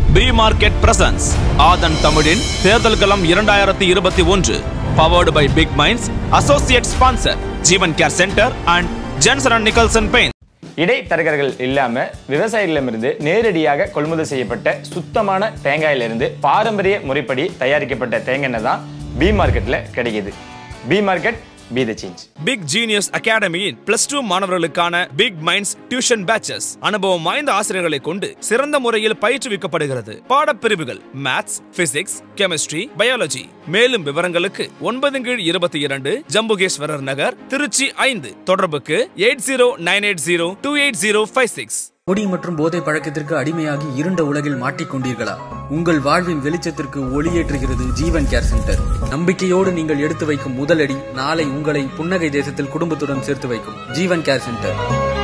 B market presence ஆதன் தமிழின் தேர்தல் களம் இரண்டாயிரத்தி இருபத்தி ஒன்று powered by Big Minds associate sponsor Jeevan care centre and Jensen and Nicholson paint இடைத்தரகர்கள் இல்லாம விவசாயிகளிடமிருந்து நேரடியாக கொள்முதல் செய்யப்பட்ட சுத்தமான தேங்காயிலிருந்து பாரம்பரிய முறைப்படி தயாரிக்கப்பட்ட தேங்காய் எண்ணெய் தான் பி மார்க்கெட்ல கிடைக்குது B market be the change Big Genius அகாடமியின் பிளஸ் டூ மாணவர்களுக்கான பிக் மைண்ட்ஸ் டியூஷன் பேச்சஸ் அனுபவம் வாய்ந்த ஆசிரியர்களை கொண்டு சிறந்த முறையில் பயிற்றுவிக்கப்படுகிறது பாடப்பிரிவுகள் மேத்ஸ் பிசிக்ஸ் கெமிஸ்ட்ரி பயாலஜி மேலும் விவரங்களுக்கு ஒன்பது கீழ் இருபத்தி இரண்டு ஜம்புகேஸ்வரர் நகர் திருச்சி ஐந்து தொடர்புக்கு eight zero nine eight zero two eight zero five six குடி மற்றும் போதை பழக்கத்திற்கு அடிமையாகி இருண்ட உலகில் மாட்டிக்கொண்டீர்களா உங்கள் வாழ்வின் வெளிச்சத்திற்கு ஒளியேற்றுகிறது ஜீவன் கேர் சென்டர் நம்பிக்கையோடு நீங்கள் எடுத்து வைக்கும் முதலடி நாளை உங்களை புன்னகை தேசத்தில் குடும்பத்துடன் சேர்த்து வைக்கும் Jeevan care centre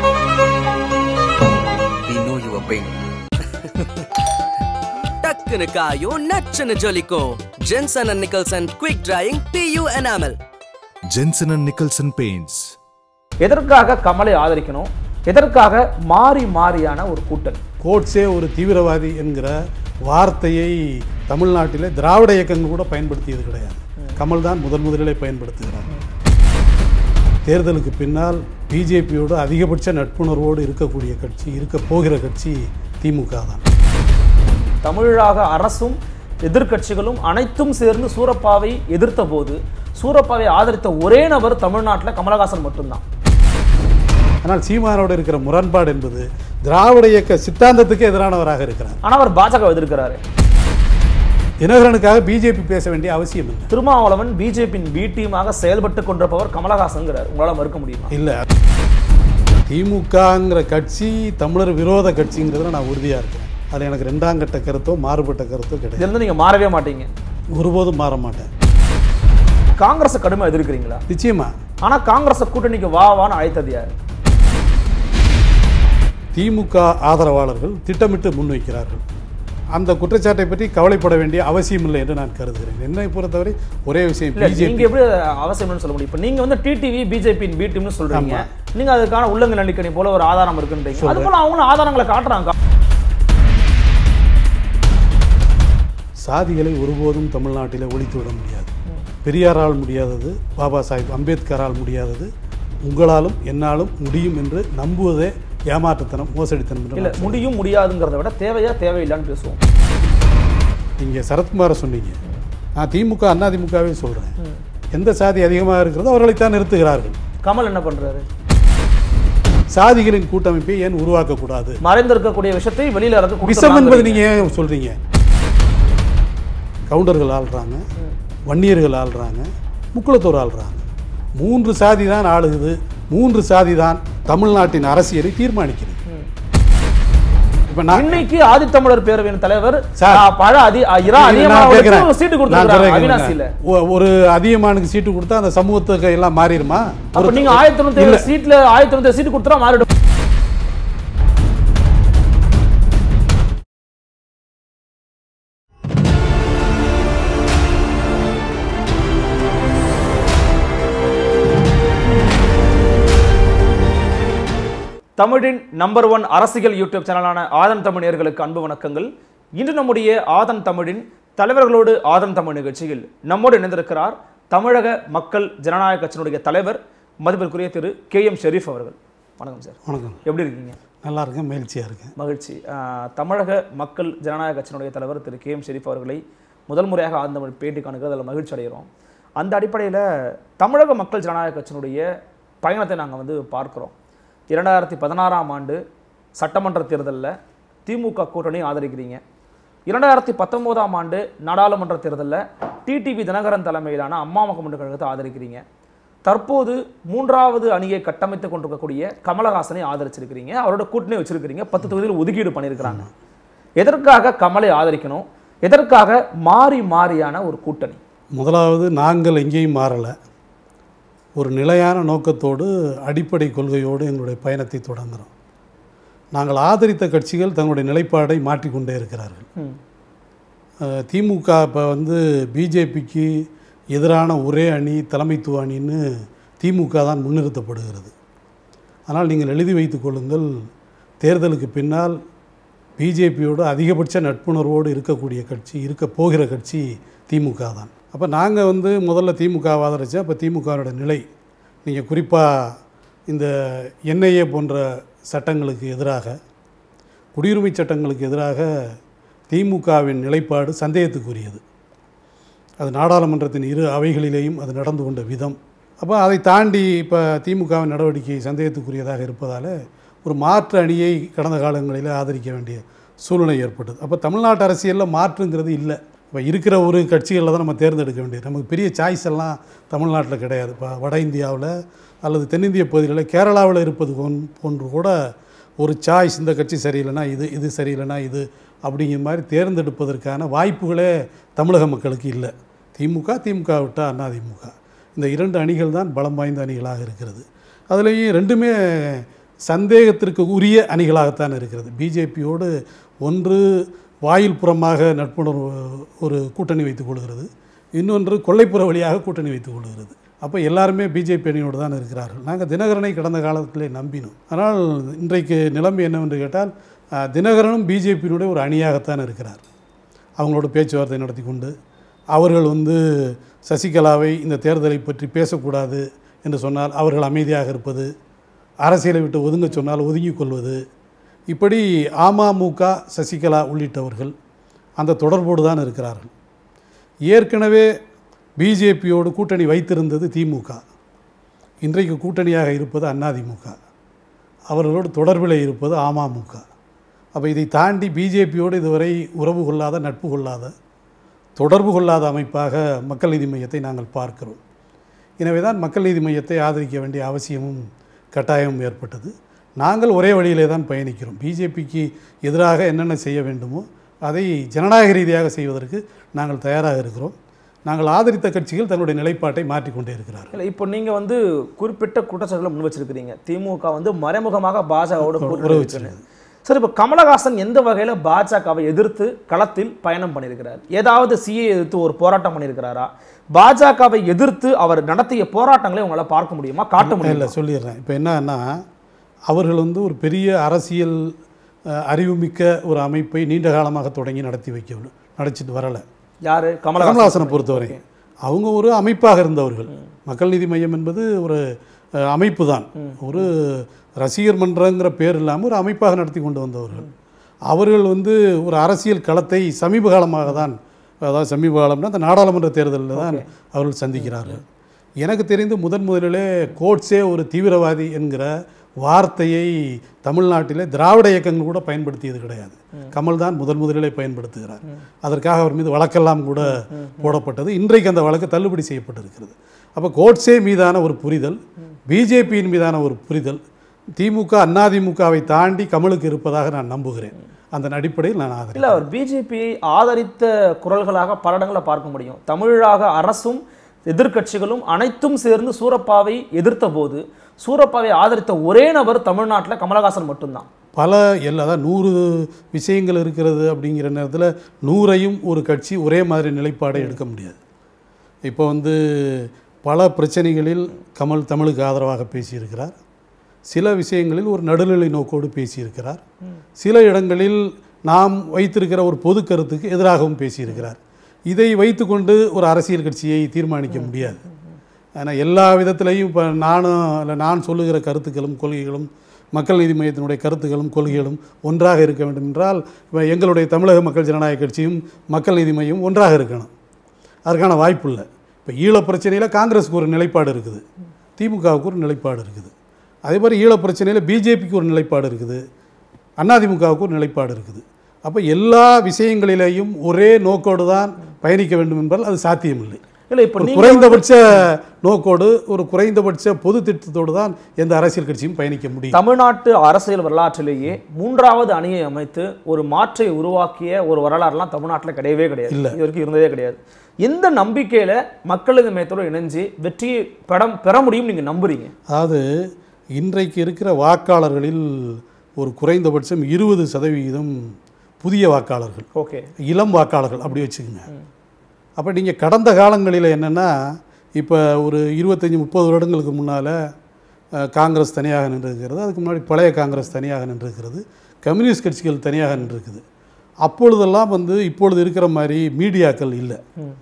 We know your pain. டக்குனு காயும் நச்சுன்னு ஜொலிக்கும் Jensen and Nicholson quick drying PU enamel Jensen and Nicholson Paints. எதற்காக கமலை ஆதரிக்கணும் எதற்காக மாறி மாறியான ஒரு கூட்டணி கோட்ஸே ஒரு தீவிரவாதி என்கிற வார்த்தையை தமிழ்நாட்டிலே திராவிட இயக்கங்கள் கூட பயன்படுத்தியது கிடையாது கமல் தான் முதன் முதலிலே பயன்படுத்துகிறார் தேர்தலுக்கு பின்னால் பிஜேபியோடு அதிகபட்ச நட்புணர்வோடு இருக்கக்கூடிய கட்சி இருக்க போகிற கட்சி திமுக தான் தமிழாக அரசும் எதிர்க்கட்சிகளும் அனைத்தும் சேர்ந்து சூரப்பாவை எதிர்த்த போது சூரப்பாவை ஆதரித்த ஒரே நபர் தமிழ்நாட்டில் கமலஹாசன் மட்டும்தான் ஆனால் சீமானோடு இருக்கிற முரண்பாடு என்பது திராவிட இயக்க சித்தாந்தத்துக்கு எதிரானவராக இருக்கிறார் ஆனா அவர் பாஜக எதிர்க்கிறாரு தினகரனுக்காக பிஜேபி பேச வேண்டிய அவசியம் இல்லை திருமாவளவன் பிஜேபியின் பி டீமாக செயல்பட்டு கொண்டிருப்பவர் கமலஹாசன்கிறார் உங்களால மறுக்க முடியுமா இல்லை திமுகங்கிற கட்சி தமிழர் விரோத கட்சிங்கிறதுல நான் உறுதியாக இருக்கிறேன் அதில் எனக்கு ரெண்டாம் கட்ட கருத்தோ மாறுபட்ட கருத்தோ கிடையாது இதுல இருந்து நீங்க மாறவே மாட்டீங்க ஒருபோதும் மாற மாட்டேன் காங்கிரஸ் கடுமை எதிர்க்கிறீங்களா நிச்சயமா ஆனா காங்கிரஸ் கூட்டணிக்கு வா வான்னு அழைத்தது யாரு திமுக ஆதரவாளர்கள் திட்டமிட்டு முன்வைக்கிறார்கள் அந்த குற்றச்சாட்டை பற்றி கவலைப்பட வேண்டிய அவசியம் இல்லை என்று நான் கருதுகிறேன் என்னை பொறுத்தவரை ஒரே விஷயம் இல்ல நீங்க பிஜேபி எப்படி அவசியம்னு சொல்ல முடியும் இப்ப நீங்க வந்து டிடிவி பிஜேபியின் பி டீம்னு சொல்றீங்க ஆமா. நீங்க அதுக்கான உள்ளங்க நடிக்கணி போல ஒரு ஆதாரம் இருக்குன்றீங்க அது போல அவங்களும் ஆதாரங்களை காட்டுறாங்க சாதிகளை ஒருபோதும் தமிழ்நாட்டில் ஒழித்து விட முடியாது பெரியாரால் முடியாதது பாபா சாஹிப் அம்பேத்கரால் முடியாதது உங்களாலும் என்னாலும் முடியும் என்று நம்புவதே ஏமாற்றுத்தனம் மோசடித்தனம் என்று இல்ல நான் முடியும் முடியாதுங்கிறத விட தேவையா தேவையில்லைன்னு பேசுவோம் நீங்க சரத்குமாரை சொன்னீங்க நான் திமுக அண்ணா திமுகவே சொல்றேன் எந்த சாதி அதிகமாக இருக்கிறதோ அவர்களைத்தான் நிறுத்துகிறார்கள் கமல் என்ன பண்றாரு சாதிகளின் கூட்டமைப்பை ஏன் உருவாக்கக்கூடாது மறைந்திருக்கக்கூடிய விஷயத்தை வெளியில இறக்க விஷம் என்பது நீங்க ஏன் சொல்றீங்க கவுண்டர்கள் ஆள்றாங்க வன்னியர்கள் ஆள்றாங்க முக்குளத்தோர் ஆள்றாங்க மூன்று சாதி தான் ஆளுகுது மூன்று சாதி தான் தமிழ்நாட்டின் அரசியலை தீர்மானிக்கிறது இப்ப நான் இன்னைக்கு ஆதித்தமிழர் பேரவையின் தலைவர் சார். ஆ, பழ அதி ஆ, இரா நான் அதிகமானவருக்கு கேட்கிறேன். ஒரு சீட்டு நான் கொடுத்துருக்காங்க சொல்றேன் அவினாசியில கேளுங்க. ஒ- ஒரு அதிகமானுக்கு சீட்டு கொடுத்தா அந்த சமூகத்துக்கு எல்லாம் மாறிடுமா அப்ப ஒரு- நீங்க ஆயிரத்தி இல்ல. தொண்ணூத்தி சீட்ல ஆயிரத்தி தொண்ணூத்தி சீட்டு கொடுத்தா மாறிடும் தமிழின் நம்பர் ஒன் அரசியல் யூடியூப் சேனலான ஆதன் தமிழ் நேயர்களுக்கு அன்பு வணக்கங்கள் இன்று நம்முடைய ஆதன் தமிழின் தலைவர்களோடு ஆதன் தமிழ் நிகழ்ச்சியில் நம்மோடு இணைந்திருக்கிறார் தமிழக மக்கள் ஜனநாயக கட்சியினுடைய தலைவர் மதிப்பிற்குரிய திரு கே எம் ஷெரீப் அவர்கள் வணக்கம் சார் வணக்கம் எப்படி இருக்கீங்க நல்லா இருக்கேன் மகிழ்ச்சியா இருக்கேன் மகிழ்ச்சி ஆஹ், தமிழக மக்கள் ஜனநாயக கட்சியினுடைய தலைவர் திரு கே எம் ஷெரீப் அவர்களை முதல் முறையாக ஆழ்ந்த தமிழ் பேட்டி காணுகிறது அதில் மகிழ்ச்சி அடைகிறோம் அந்த அடிப்படையில் தமிழக மக்கள் ஜனநாயக கட்சியினுடைய பயணத்தை நாங்கள் வந்து பார்க்குறோம் இரண்டாயிரத்தி பதினாறாம் ஆண்டு சட்டமன்ற தேர்தலில் திமுக கூட்டணி ஆதரிக்கிறீங்க இரண்டாயிரத்தி பத்தொம்போதாம் ஆண்டு நாடாளுமன்ற தேர்தலில் டிடிவி தினகரன் தலைமையிலான அம்மா முகமது கழகத்தை ஆதரிக்கிறீங்க தற்போது மூன்றாவது அணியை கட்டமைத்துக் கொண்டிருக்கக்கூடிய கமலஹாசனை ஆதரிச்சிருக்கிறீங்க அவரோட கூட்டணி வச்சிருக்கிறீங்க பத்து தொகுதியில் ஒதுக்கீடு பண்ணியிருக்கிறாங்க எதற்காக கமலை ஆதரிக்கணும் எதற்காக மாறி மாறியான ஒரு கூட்டணி முதலாவது நாங்கள் எங்கேயும் மாறலை ஒரு நிலையான நோக்கத்தோடு அடிப்படை கொள்கையோடு எங்களுடைய பயணத்தை தொடங்குகிறோம் நாங்கள் ஆதரித்த கட்சிகள் தங்களுடைய நிலைப்பாடை மாற்றிக்கொண்டே இருக்கிறார்கள் அஹ், திமுக இப்போ வந்து பிஜேபிக்கு எதிரான ஒரே அணி தலைமைத்துவ அணின்னு திமுக தான் முன்னிறுத்தப்படுகிறது ஆனால் நீங்கள் எழுதி வைத்துக் கொள்ளுங்கள் தேர்தலுக்கு பின்னால் பிஜேபியோடு அதிகபட்ச நட்புணர்வோடு இருக்கக்கூடிய கட்சி இருக்க போகிற கட்சி திமுக தான் அப்போ நாங்கள் வந்து முதல்ல திமுக ஆதரித்தோம் அப்போ திமுகவோட நிலை நீங்கள் குறிப்பாக இந்த என்ஐஏ போன்ற சட்டங்களுக்கு எதிராக குடியுரிமை சட்டங்களுக்கு எதிராக திமுகவின் நிலைப்பாடு சந்தேகத்துக்குரியது அது நாடாளுமன்றத்தின் இரு அவைகளிலேயும் அது நடந்து கொண்ட விதம் அப்போ அதை தாண்டி இப்போ திமுகவின் நடவடிக்கை சந்தேகத்துக்குரியதாக இருப்பதால் ஒரு மாற்று அணியை கடந்த காலங்களில் ஆதரிக்க வேண்டிய சூழ்நிலை ஏற்பட்டது அப்போ தமிழ்நாட்டு அரசியலில் மாற்றுங்கிறது இல்லை இப்போ இருக்கிற ஒரு கட்சிகளில் தான் நம்ம தேர்ந்தெடுக்க வேண்டியது நமக்கு பெரிய சாய்ஸ் எல்லாம் தமிழ்நாட்டில் கிடையாது இப்போ வட இந்தியாவில் அல்லது தென்னிந்திய பகுதிகளில் கேரளாவில் இருப்பது போன் போன்று கூட ஒரு சாய்ஸ் இந்த கட்சி சரியில்லைனா இது இது சரியில்லைனா இது அப்படிங்கிற மாதிரி தேர்ந்தெடுப்பதற்கான வாய்ப்புகளே தமிழக மக்களுக்கு இல்லை திமுக திமுக விட்டால் அதிமுக இந்த இரண்டு அணிகள் தான் பலம் வாய்ந்த அணிகளாக இருக்கிறது அதுலேயும் ரெண்டுமே சந்தேகத்திற்கு உரிய அணிகளாகத்தான் இருக்கிறது பிஜேபியோடு ஒன்று வாயில் புறமாக நட்புணர்வு ஒரு கூட்டணி வைத்துக் கொள்கிறது இன்னொன்று கொல்லைப்புற வழியாக கூட்டணி வைத்துக் கொள்கிறது அப்போ எல்லாருமே பிஜேபி அணியோடு தான் இருக்கிறார்கள் நாங்கள் தினகரனை கடந்த காலத்திலே நம்பினோம் ஆனால் இன்றைக்கு நிலைமை என்னவென்று கேட்டால் அஹ், தினகரனும் பிஜேபியினுடைய ஒரு அணியாகத்தான் இருக்கிறார் அவங்களோட பேச்சுவார்த்தை நடத்தி கொண்டு அவர்கள் வந்து சசிகலாவை இந்த தேர்தலை பற்றி பேசக்கூடாது என்று சொன்னால் அவர்கள் அமைதியாக இருப்பது அரசியலை விட்டு ஒதுங்க சொன்னால் ஒதுங்கிக் கொள்வது இப்படி அமமுக சசிகலா உள்ளிட்டவர்கள் அந்த தொடர்போடு தான் இருக்கிறார்கள் ஏற்கனவே பிஜேபியோடு கூட்டணி வைத்திருந்தது திமுக இன்றைக்கு கூட்டணியாக இருப்பது அதிமுக அவர்களோடு தொடர்பில் இருப்பது அமமுக அப்போ இதை தாண்டி பிஜேபியோடு இதுவரை உறவு கொள்ளாத நட்பு கொள்ளாத தொடர்பு கொள்ளாத அமைப்பாக மக்கள் நீதி மையத்தை நாங்கள் பார்க்கிறோம் எனவே தான் மக்கள் நீதி மையத்தை ஆதரிக்க வேண்டிய அவசியமும் கட்டாயமும் ஏற்பட்டது நாங்கள் ஒரே வழியிலே தான் பயணிக்கிறோம் பிஜேபிக்கு எதிராக என்னென்ன செய்ய வேண்டுமோ அதை ஜனநாயக ரீதியாக செய்வதற்கு நாங்கள் தயாராக இருக்கிறோம் நாங்கள் ஆதரித்த கட்சிகள் தன்னுடைய நிலைப்பாட்டை மாற்றிக்கொண்டே இருக்கிறார்கள் இல்லை இப்போ நீங்க வந்து குறிப்பிட்ட குற்றச்சாட்டுகளை முன் வச்சிருக்கிறீங்க திமுக வந்து மறைமுகமாக பாஜகவோட கூட்டணி உறவு வச்சிருக்கு. சார் இப்போ கமலஹாசன் எந்த வகையில் பாஜகவை எதிர்த்து களத்தில் பயணம் பண்ணியிருக்கிறார் ஏதாவது சிஏ எதிர்த்து ஒரு போராட்டம் பண்ணியிருக்கிறாரா பாஜகவை எதிர்த்து அவர் நடத்திய போராட்டங்களை உங்களால் பார்க்க முடியுமா காட்ட இல்லை முடியல சொல்லிடுறேன் இப்போ என்னன்னா அவர்கள் வந்து ஒரு பெரிய அரசியல் அஹ், அறிவுமிக்க ஒரு அமைப்பை நீண்ட காலமாக தொடங்கி நடத்தி வைக்க நடத்திட்டு வரலை யாரு கமலஹாசன் கமலஹாசனை பொறுத்தவரை அவங்க ஒரு அமைப்பாக இருந்தவர்கள் மக்கள் நீதி மையம் என்பது ஒரு அஹ், அமைப்பு தான் ஒரு ரசிகர் மன்றங்கிற பேர் இல்லாமல் ஒரு அமைப்பாக நடத்தி கொண்டு வந்தவர்கள் அவர்கள் வந்து ஒரு அரசியல் களத்தை சமீப காலமாக தான் அதாவது சமீப காலம்னா அந்த நாடாளுமன்ற தேர்தலில் தான் அவர்கள் சந்திக்கிறார்கள் எனக்கு தெரிந்து முதன் முதலிலே கோட்ஸே ஒரு தீவிரவாதி என்கிற வார்த்தையை தமிழ்நாட்டிலே திராவிட இயக்கங்கள் கூட பயன்படுத்தியது கிடையாது கமல் தான் முதன் முதலிலே பயன்படுத்துகிறார் அதற்காக அவர் மீது வழக்கெல்லாம் கூட போடப்பட்டது இன்றைக்கு அந்த வழக்கு தள்ளுபடி செய்யப்பட்டிருக்கிறது அப்போ கோட்ஸே மீதான ஒரு புரிதல் பிஜேபியின் மீதான ஒரு புரிதல் திமுக அதிமுகவை தாண்டி கமலுக்கு இருப்பதாக நான் நம்புகிறேன் அந்த அடிப்படையில் நான் இல்ல ஆதரிக்கிறேன் அவர் பிஜேபியை ஆதரித்த குரல்களாக பல இடங்களை பார்க்க முடியும் தமிழாக அரசும் எதிர்க்கட்சிகளும் அனைத்தும் சேர்ந்து சூரப்பாவை எதிர்த்த போது சூரப்பாவை ஆதரித்த ஒரே நபர் தமிழ்நாட்டில் கமலஹாசன் மட்டும்தான் பல எல்லா அதான் நூறு விஷயங்கள் இருக்கிறது அப்படிங்கிற நேரத்தில் நூறையும் ஒரு கட்சி ஒரே மாதிரி நிலைப்பாடை எடுக்க முடியாது இப்போ வந்து பல பிரச்சனைகளில் கமல் தமிழுக்கு ஆதரவாக பேசியிருக்கிறார் சில விஷயங்களில் ஒரு நடுநிலை நோக்கோடு பேசியிருக்கிறார் சில இடங்களில் நாம் வைத்திருக்கிற ஒரு பொது கருத்துக்கு எதிராகவும் பேசியிருக்கிறார் இதை வைத்துக்கொண்டு ஒரு அரசியல் கட்சியை தீர்மானிக்க முடியாது ஆனால் எல்லா விதத்திலையும் இப்போ நானும் இல்லை நான் சொல்லுகிற கருத்துக்களும் கொள்கைகளும் மக்கள் நீதி மையத்தினுடைய கருத்துக்களும் கொள்கைகளும் ஒன்றாக இருக்க வேண்டும் என்றால் இப்போ எங்களுடைய தமிழக மக்கள் ஜனநாயக கட்சியும் மக்கள் நீதி மையம் ஒன்றாக இருக்கணும் அதற்கான வாய்ப்பு இல்லை இப்போ ஈழப் பிரச்சனையில் காங்கிரஸுக்கு ஒரு நிலைப்பாடு இருக்குது திமுகவுக்கு ஒரு நிலைப்பாடு இருக்குது அதே மாதிரி ஈழப் பிரச்சனையில் பிஜேபிக்கு ஒரு நிலைப்பாடு இருக்குது அதிமுகவுக்கு ஒரு நிலைப்பாடு இருக்குது அப்போ எல்லா விஷயங்களிலேயும் ஒரே நோக்கோடு தான் பயணிக்க வேண்டும் என்பதால் அது சாத்தியமில்லை இல்ல இப்போ ஒரு நீங்க குறைந்தபட்ச நோக்கோடு ஒரு குறைந்தபட்ச பொது திட்டத்தோடு தான் எந்த அரசியல் கட்சியும் பயணிக்க முடியும் தமிழ்நாட்டு அரசியல் வரலாற்றிலேயே மூன்றாவது அணியை அமைத்து ஒரு மாற்றை உருவாக்கிய ஒரு வரலாறுலாம் தமிழ்நாட்டில் கிடையவே கிடையாது இல்ல. இது வரைக்கும் இருந்ததே கிடையாது எந்த நம்பிக்கையில மக்களது மையத்தோடு இணைஞ்சு வெற்றியை படம் பெற முடியும் நீங்க நம்புறீங்க அதாவது இன்றைக்கு இருக்கிற வாக்காளர்களில் ஒரு குறைந்தபட்சம் இருபது சதவிகிதம் புதிய வாக்காளர்கள் ஓகே இளம் வாக்காளர்கள் அப்படி வச்சுக்கோங்க அப்போ நீங்கள் கடந்த காலங்களில் என்னென்னா இப்போ ஒரு இருபத்தஞ்சி முப்பது வருடங்களுக்கு முன்னால் காங்கிரஸ் தனியாக நின்றிருக்கிறது அதுக்கு முன்னாடி பழைய காங்கிரஸ் தனியாக நின்றிருக்கிறது கம்யூனிஸ்ட் கட்சிகள் தனியாக நின்றுருக்குது அப்பொழுதெல்லாம் வந்து இப்பொழுது இருக்கிற மாதிரி மீடியாக்கள் இல்லை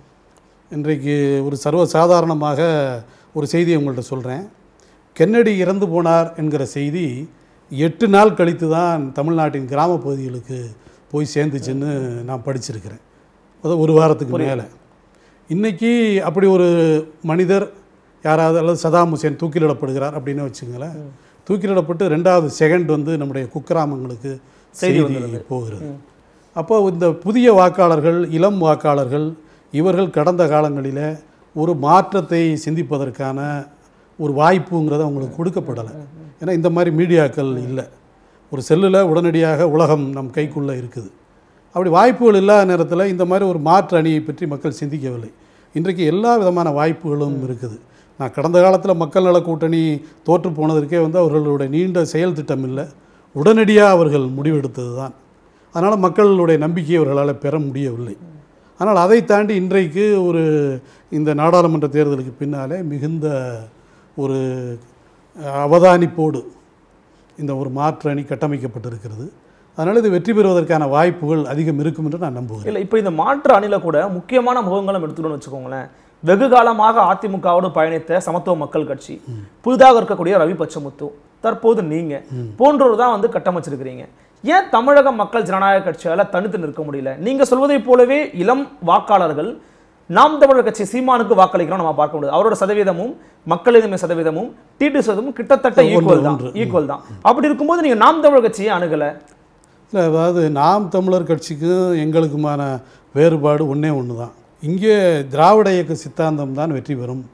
இன்றைக்கு ஒரு சர்வசாதாரணமாக ஒரு செய்தியை உங்கள்கிட்ட சொல்கிறேன் கென்னடி இறந்து போனார் என்கிற செய்தி எட்டு நாள் கழித்து தான் தமிழ்நாட்டின் கிராம பகுதிகளுக்கு போய் சேர்ந்துச்சுன்னு நான் படிச்சிருக்கிறேன் அது ஒரு வாரத்துக்கு மேலே இன்னைக்கு அப்படி ஒரு மனிதர் யாராவது அல்லது சதாம் ஹுசேன் தூக்கிலிடப்படுகிறார் அப்படின்னு வச்சுங்களேன் தூக்கிலிடப்பட்டு ரெண்டாவது செகண்ட் வந்து நம்முடைய குக்கிராமங்களுக்கு செய்தி போகிறது அப்போ இந்த புதிய வாக்காளர்கள் இளம் வாக்காளர்கள் இவர்கள் கடந்த காலங்களில் ஒரு மாற்றத்தை சிந்திப்பதற்கான ஒரு வாய்ப்புங்கிறது அவங்களுக்கு கொடுக்கப்படலை ஏன்னா இந்த மாதிரி மீடியாக்கள் இல்லை ஒரு செல்லில் உடனடியாக உலகம் நம் கைக்குள்ளே இருக்குது அப்படி வாய்ப்புகள் இல்லாத நேரத்தில் இந்த மாதிரி ஒரு மாற்று அணியை பற்றி மக்கள் சிந்திக்கவில்லை இன்றைக்கு எல்லா விதமான வாய்ப்புகளும் இருக்குது நான் கடந்த காலத்தில் மக்கள் நல கூட்டணி தோற்று போனதற்கே வந்து அவர்களுடைய நீண்ட செயல் திட்டம் இல்லை உடனடியாக அவர்கள் முடிவெடுத்தது தான் அதனால் மக்களுடைய நம்பிக்கையை அவர்களால் பெற முடியவில்லை ஆனால் அதை தாண்டி இன்றைக்கு ஒரு இந்த நாடாளுமன்ற தேர்தலுக்கு பின்னாலே மிகுந்த ஒரு அஹ், அவதானிப்போடு இந்த ஒரு மாற்று அணி கட்டமைக்கப்பட்டிருக்கிறது அதனால் இது வெற்றி பெறுவதற்கான வாய்ப்புகள் அதிகம் இருக்கும் என்று நான் நம்புகிறேன் இல்ல இப்போ இந்த மாற்று அணில கூட முக்கியமான முகங்களும் எடுத்துக்கணும்னு வச்சுக்கோங்களேன் வெகு காலமாக அதிமுகவோடு பயணித்த சமத்துவ மக்கள் கட்சி புதிதாக இருக்கக்கூடிய ரவி பச்சமுத்து தற்போது நீங்க போன்றோர் தான் வந்து கட்டமைச்சிருக்கிறீங்க ஏன் தமிழக மக்கள் ஜனநாயக கட்சியால தனித்து நிற்க முடியல நீங்க சொல்வதைப் போலவே இளம் வாக்காளர்கள் நாம் தமிழர் கட்சி சீமானுக்கு வாக்களிக்கிறோம் நம்ம பார்க்க முடியாது அவரோட சதவீதமும் மக்களிதமை சதவீதமும் டிடி சதவீதமும் கிட்டத்தட்ட ஒன்று, ஈக்குவல் தான் ஒன்று. ஈக்குவல் தான் அப்படி இருக்கும்போது நீங்க நாம் தமிழர் கட்சியை அணுகல இல்லை அதாவது நாம் தமிழர் கட்சிக்கும் எங்களுக்குமான வேறுபாடு ஒன்றே ஒன்று தான் இங்கே திராவிட இயக்க சித்தாந்தம் தான் வெற்றி பெறும்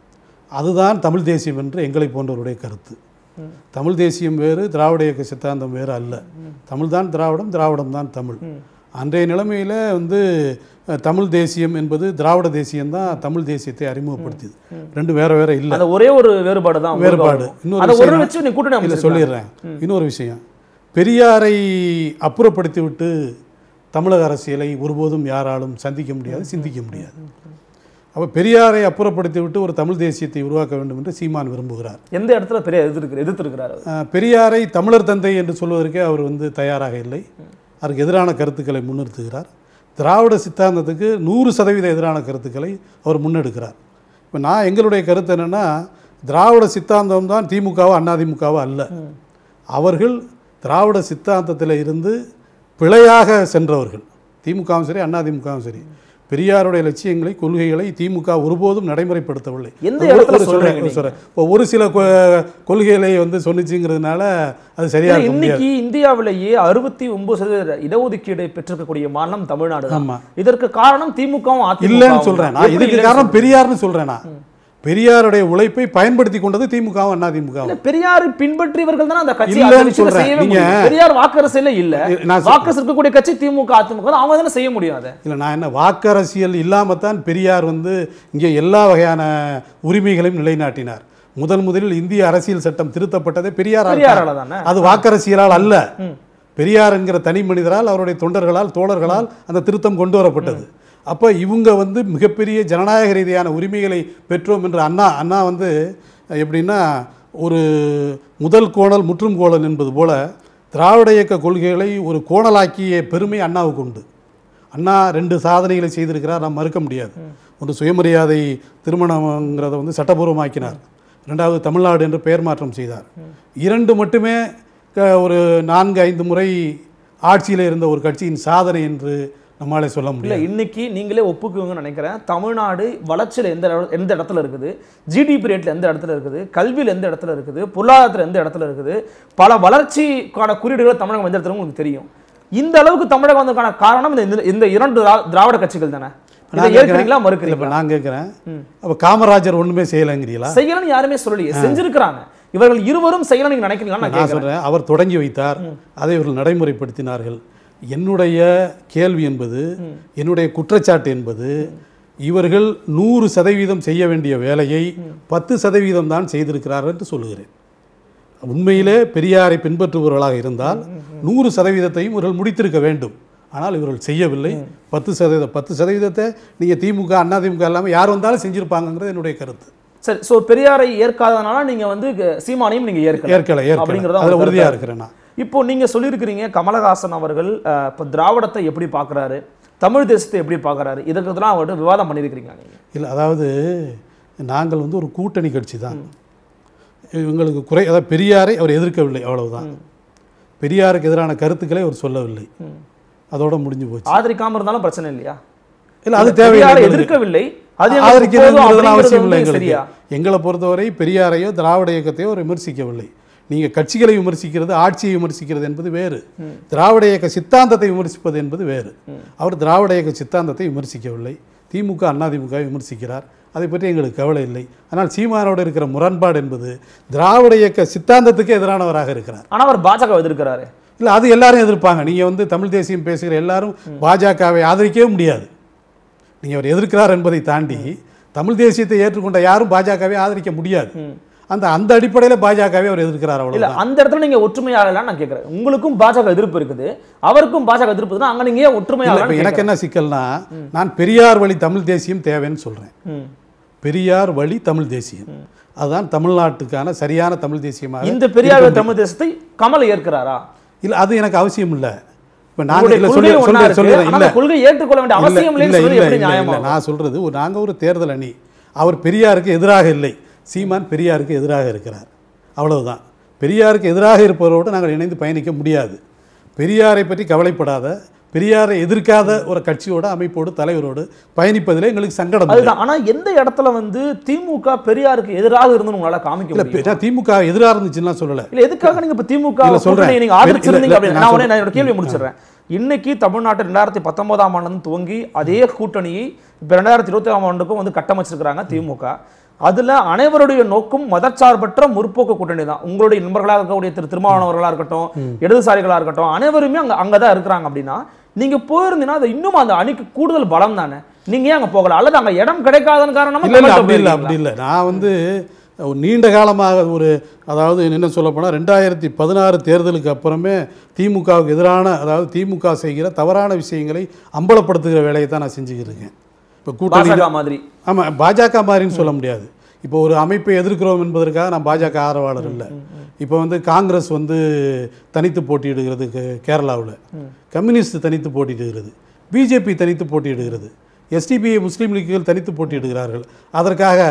அதுதான் தமிழ் தேசியம் என்று எங்களை போன்றவருடைய கருத்து தமிழ் தேசியம் வேறு திராவிட இயக்க சித்தாந்தம் வேறு அல்ல தமிழ் தான் திராவிடம் திராவிடம் தான் தமிழ் அன்றைய நிலைமையில் வந்து அஹ், தமிழ் தேசியம் என்பது திராவிட தேசியம் தான் தமிழ் தேசியத்தை அறிமுகப்படுத்தியது ரெண்டு வேற வேற இல்லை அந்த ஒரே ஒரு வேறுபாடு தான் வேறுபாடு இன்னொரு அந்த ஒரு விஷயம் வச்சு நீ கூட்டணி இல்லை அமைச்சிருக்கலாம். சொல்லிடுறேன் இன்னொரு விஷயம் பெரியாரை அப்புறப்படுத்தி விட்டு தமிழக அரசியலை ஒருபோதும் யாராலும் சந்திக்க முடியாது சிந்திக்க முடியாது அப்போ பெரியாரை அப்புறப்படுத்தி விட்டு ஒரு தமிழ் தேசியத்தை உருவாக்க வேண்டும் என்று சீமான் விரும்புகிறார் எந்த இடத்துல பெரிய எதிர்த்து எதிர்த்திருக்கிறார் அவர்? அஹ், பெரியாரை தமிழர் தந்தை என்று சொல்வதற்கே அவர் வந்து தயாராக இல்லை அதற்கு எதிரான கருத்துக்களை முன்னிறுத்துகிறார் திராவிட சித்தாந்தத்துக்கு நூறு சதவீத எதிரான கருத்துக்களை அவர் முன்னெடுக்கிறார் இப்போ நான் எங்களுடைய கருத்து என்னென்னா திராவிட சித்தாந்தம் தான் திமுகவோ அதிமுகவோ அல்ல அவர்கள் திராவிட சித்தாந்தத்தில் இருந்து பிழையாக சென்றவர்கள் திமுகவும் சரி அதிமுகவும் சரி பெரியாருடைய லட்சியங்களை கொள்கைகளை திமுக ஒருபோதும் நடைமுறைப்படுத்தவில்லை எந்த ஒரு- இடத்துல ஒரு சொல்றேன், சொல்றீங்க சொல்றேன். இப்போ ஒரு சில கொ- கொள்கைகளை வந்து சொன்னிச்சுங்கிறதுனால அது சரியா இல்ல, இருக்க முடியாது இன்னைக்கு இந்தியாவிலேயே அறுபத்தி ஒன்பது சதவீத இடஒதுக்கீடு பெற்றிருக்கக்கூடிய மாநிலம் தமிழ்நாடு தான். ஆமா. இதற்கு காரணம் திமுகவும் அதிமுகவும் இல்லைன்னு சொல்றேன் நான் எப்படி இதுக்கு இல்லைன்னு காரணம் பெரியார்னு சொல்றேன் நான் பெரியாருடைய உழைப்பை பயன்படுத்தி கொண்டது திமுகவும் இல்ல, அதிமுகவும் பெரியார் பின்பற்றியவர்கள் தானே அந்த கட்சி இல்லைன்னு அந்த விஷயத்தை சொல்றேன். செய்யவே நீங்க- முடியும். பெரியார் வாக்கரசியல இல்ல நான் சொல்- வாக்கரசு இருக்கக்கூடிய கட்சி திமுக அதிமுக தான். அவங்க தானே செய்ய முடியும் அதை இல்லை நான் என்ன வாக்கரசியல் இல்லாமத்தான் பெரியார் வந்து இங்கே எல்லா வகையான உரிமைகளையும் நிலைநாட்டினார் முதல் முதலில் இந்திய அரசியல் சட்டம் திருத்தப்பட்டதே பெரியார் பெரியாரால தானே? அது வாக்கரசியலால் அல்ல பெரியார் என்கிற தனி மனிதரால் அவருடைய தொண்டர்களால் தோழர்களால் அந்த திருத்தம் கொண்டு வரப்பட்டது அப்போ இவங்க வந்து மிகப்பெரிய ஜனநாயக ரீதியான உரிமைகளை பெற்றோம் என்று அண்ணா அண்ணா வந்து எப்படின்னா ஒரு முதல் கோணல் முற்றும் கோணல் என்பது போல திராவிட இயக்க கொள்கைகளை ஒரு கோணலாக்கிய பெருமை அண்ணாவுக்கு உண்டு அண்ணா ரெண்டு சாதனைகளை செய்திருக்கிறார் நாம் மறுக்க முடியாது ஒன்று சுயமரியாதை திருமணங்கிறத வந்து சட்டபூர்வமாக்கினார் ரெண்டாவது தமிழ்நாடு என்று பெயர் மாற்றம் செய்தார் இரண்டு மட்டுமே க- ஒரு நான்கு ஐந்து முறை ஆட்சியில் இருந்த ஒரு கட்சியின் சாதனை என்று நம்மாலே சொல்ல இல்ல முடியாது இன்னைக்கு நீங்களே ஒப்புக்குவீங்கன்னு நினைக்கிறேன் தமிழ்நாடு வளர்ச்சியில எந்த இட- எந்த இடத்துல இருக்குது ஜிடிபி ரேட்ல எந்த இடத்துல இருக்குது கல்வியில் எந்த இடத்துல இருக்குது பொருளாதாரத்துல எந்த இடத்துல இருக்குது பல வளர்ச்சிக்கான குறியீடுகள் தமிழகம் எந்த இடத்துல உங்களுக்கு தெரியும் இந்த அளவுக்கு தமிழகம் வந்ததுக்கான காரணம் இந்த- இந்த இந்த இரண்டு திரா- திராவிட கட்சிகள் தானே இதை நான் ஏற்கிறீங்களா கேட்கிறேன். இல்ல, மறுக்கிறீங்களா இப்ப நான் கேட்குறேன் அப்போ காமராஜர் ஒண்ணுமே செய்யலைங்கிறீங்களா செய்யலன்னு யாருமே சொல்லலையே செஞ்சிருக்கிறாங்க இவர்கள் இருவரும் செய்யலாம் நீங்க நினைக்கிறீங்களா நான் நான் கேட்கிறேன் சொல்றேன் அவர் தொடங்கி வைத்தார் அதை இவர்கள் நடைமுறைப்படுத்தினார்கள் என்னுடைய கேள்வி என்பது என்னுடைய குற்றச்சாட்டு என்பது இவர்கள் நூறு சதவீதம் செய்ய வேண்டிய வேலையை பத்து சதவீதம் தான் செய்திருக்கிறார்கள் என்று சொல்லுகிறேன் உண்மையிலே பெரியாரை பின்பற்றுபவர்களாக இருந்தால் நூறு சதவீதத்தையும் இவர்கள் முடித்திருக்க வேண்டும் ஆனால் இவர்கள் செய்யவில்லை பத்து சதவீதம் பத்து சதவீதத்தை நீங்கள் திமுக அதிமுக இல்லாமல் யார் வந்தாலும் செஞ்சிருப்பாங்கங்கிறது என்னுடைய கருத்து சரி சோ பெரியாரை ஏற்காதனால நீங்க வந்து க- சீமானையும் நீங்க ஏற்கல ஏற்கலை ஏற்கலை அப்படிங்கறத அதில் உங்க உறுதியாக கருத்தா இருக்கிறேன் நான் இப்போ நீங்க சொல்லியிருக்கிறீங்க கமலஹாசன் அவர்கள் அஹ், இப்போ திராவிடத்தை எப்படி பார்க்கறாரு தமிழ் தேசத்தை எப்படி பார்க்கறாரு இதுக்கு இதெல்லாம் அவர்கிட்ட விவாதம் பண்ணியிருக்கிறீங்க நீங்க இல்லை அதாவது நாங்கள் வந்து ஒரு கூட்டணி கட்சி தான் இவங்களுக்கு குறை அதாவது பெரியாரை அவர் எதிர்க்கவில்லை அவ்வளவுதான் பெரியாருக்கு எதிரான கருத்துக்களை அவர் சொல்லவில்லை அதோட முடிஞ்சு போச்சு ஆதரிக்காம இருந்தாலும் பிரச்சனை இல்லையா இல்லை அது பெரியாரை தேவையில்லை எதிர்க்கவில்லை அது எங்களுக்கு ஆதரிக்கிறதுங்கிறதுலாம் போதும் அவசியம் இல்லை அப்படிங்கிறது வந்து எங்களுக்கு சரியா எங்களை பொறுத்தவரை பெரியாரையோ திராவிட இயக்கத்தையோ அவர் விமர்சிக்கவில்லை நீங்கள் கட்சிகளை விமர்சிக்கிறது ஆட்சியை விமர்சிக்கிறது என்பது வேறு திராவிட இயக்க சித்தாந்தத்தை விமர்சிப்பது என்பது வேறு அவர் திராவிட இயக்க சித்தாந்தத்தை விமர்சிக்கவில்லை திமுக அதிமுக விமர்சிக்கிறார் அதை பற்றி எங்களுக்கு கவலை இல்லை ஆனால் சீமானோடு இருக்கிற முரண்பாடு என்பது திராவிட இயக்க சித்தாந்தத்துக்கு எதிரானவராக இருக்கிறார் ஆனா அவர் பாஜக எதிர்க்கிறாரு இல்லை அது எல்லாரும் எதிர்ப்பாங்க நீங்கள் வந்து தமிழ் தேசியம் பேசுகிற எல்லாரும் பாஜகவை ஆதரிக்கவே முடியாது நீங்கள் அவர் எதிர்க்கிறார் என்பதை தாண்டி தமிழ் தேசியத்தை ஏற்றுக்கொண்ட யாரும் பாஜகவை ஆதரிக்க முடியாது அந்த அந்த அடிப்படையில் பாஜகவை அவர் எதிர்க்கிறார் இல்ல அவ்வளவுதான் அந்த இடத்துல நீங்க ஒற்றுமையாகலாம் நான் கேட்கறேன் உங்களுக்கும் பாஜக எதிர்ப்பு இருக்குது அவருக்கும் பாஜக எதிர்ப்பு இருக்குதுன்னா அங்க நீங்க ஏன் இல்ல, இப்ப ஒற்றுமையாக எனக்கு என்ன சிக்கல்னா நான் பெரியார் வழி தமிழ் தேசியம் தேவைன்னு சொல்றேன் பெரியார் வழி தமிழ் தேசியம் அதுதான் தமிழ்நாட்டுக்கான சரியான தமிழ் தேசியமாக இந்த பெரியார் தமிழ் தேசத்தை கமல் ஏற்கிறாரா இல்ல அது எனக்கு அவசியம் இல்ல இப்ப நாங்க உங்களுடைய இல்ல கொள்கை சொல்லி ஒண்ணா சொல்லி இருக்கு. சொல்லிடுறேன் ஆனா இல்ல அந்த கொள்கையை ஏற்றுக்கொள்ள வேண்டிய இல்ல, அவசியம் இல்ல, இல்லைன்னு சொல்றது இல்ல, எப்படி இல்ல, நியாயமா இல்ல. நான் சொல்றது ஒரு- நாங்க ஒரு தேர்தல் அணி அவர் பெரியாருக்கு எதிராக இல்லை சீமான் பெரியாருக்கு எதிராக இருக்கிறார் அவ்வளவுதான் பெரியாருக்கு எதிராக இருப்பவரோடு நாங்கள் இணைந்து பயணிக்க முடியாது பெரியாரை பற்றி கவலைப்படாத பெரியாரை எதிர்க்காத ஒரு கட்சியோட அமைப்போடு தலைவரோடு பயணிப்பதில் எங்களுக்கு சங்கடம் இல்லை. அதுதான் ஆனா எந்த இடத்துல வந்து திமுக பெரியாருக்கு எதிராக இருந்து உங்களால காமிக்க இல்ல முடியும் பெ- நான் திமுக எதிராக இருந்துச்சுன்னா சொல்லல இல்ல எதுக்காக நீங்க இப்ப திமுக இல்ல, சொல்றேன். கூட்டணியை நீங்க இல்ல, ஆதரிச்சிருந்தீங்க இல்ல, அப்படின்னு நான் நான் உடனே சொல்றேன். நான் என்னோட கேள்வி முடிச்சிடுறேன் இன்னைக்கு தமிழ்நாட்டு ரெண்டாயிரத்தி பத்தொன்பதாம் ஆண்டு துவங்கி அதே கூட்டணியை இப்ப ரெண்டாயிரத்தி இருபத்தி ஆறாம் ஆண்டுக்கும் வந்து கட்டமைச்சிருக்கிறாங்க திமுக அதுல அனைவருடைய நோக்கம் மதச்சார்பற்ற முற்போக்கு கூட்டணி தான் உங்களுடைய நண்பர்களாக இருக்கக்கூடிய திரு திருமாவளவர்களா இருக்கட்டும் இடதுசாரிகளா இருக்கட்டும் அனைவருமே அங்க அங்கதான் இருக்கிறாங்க அப்படின்னா நீங்க போயிருந்தீங்கன்னா அது இன்னும் அந்த அணிக்கு கூடுதல் பலம் தானே நீங்க ஏன் அங்க போகல அல்லது அங்க இடம் கிடைக்காதன் காரணமா இல்ல இல்ல கமல்கிட்ட அப்படி இல்லை போயிருக்கீங்களா? அப்படி இல்லை நான் வந்து ஒரு நீண்ட காலமாக ஒரு அதாவது என்ன சொல்ல போனால் ரெண்டாயிரத்தி பதினாறு தேர்தலுக்கு அப்புறமே திமுகவுக்கு எதிரான அதாவது திமுக செய்கிற தவறான விஷயங்களை அம்பலப்படுத்துகிற வேலையை தான் நான் செஞ்சுக்கிட்டு இருக்கேன் இப்போ கூட்டணி பாஜக மாதிரி ஆமாம் பாஜக மாதிரின்னு சொல்ல முடியாது இப்போ ஒரு அமைப்பை எதிர்க்கிறோம் என்பதற்காக நான் பாஜக ஆதரவாளர் இல்லை இப்போ வந்து காங்கிரஸ் வந்து தனித்து போட்டியிடுகிறது கே- கேரளாவுல கம்யூனிஸ்ட் தனித்து போட்டியிடுகிறது பிஜேபி தனித்து போட்டியிடுகிறது எஸ்டிபி முஸ்லீம் லீக்குகள் தனித்து போட்டியிடுகிறார்கள் அதற்காக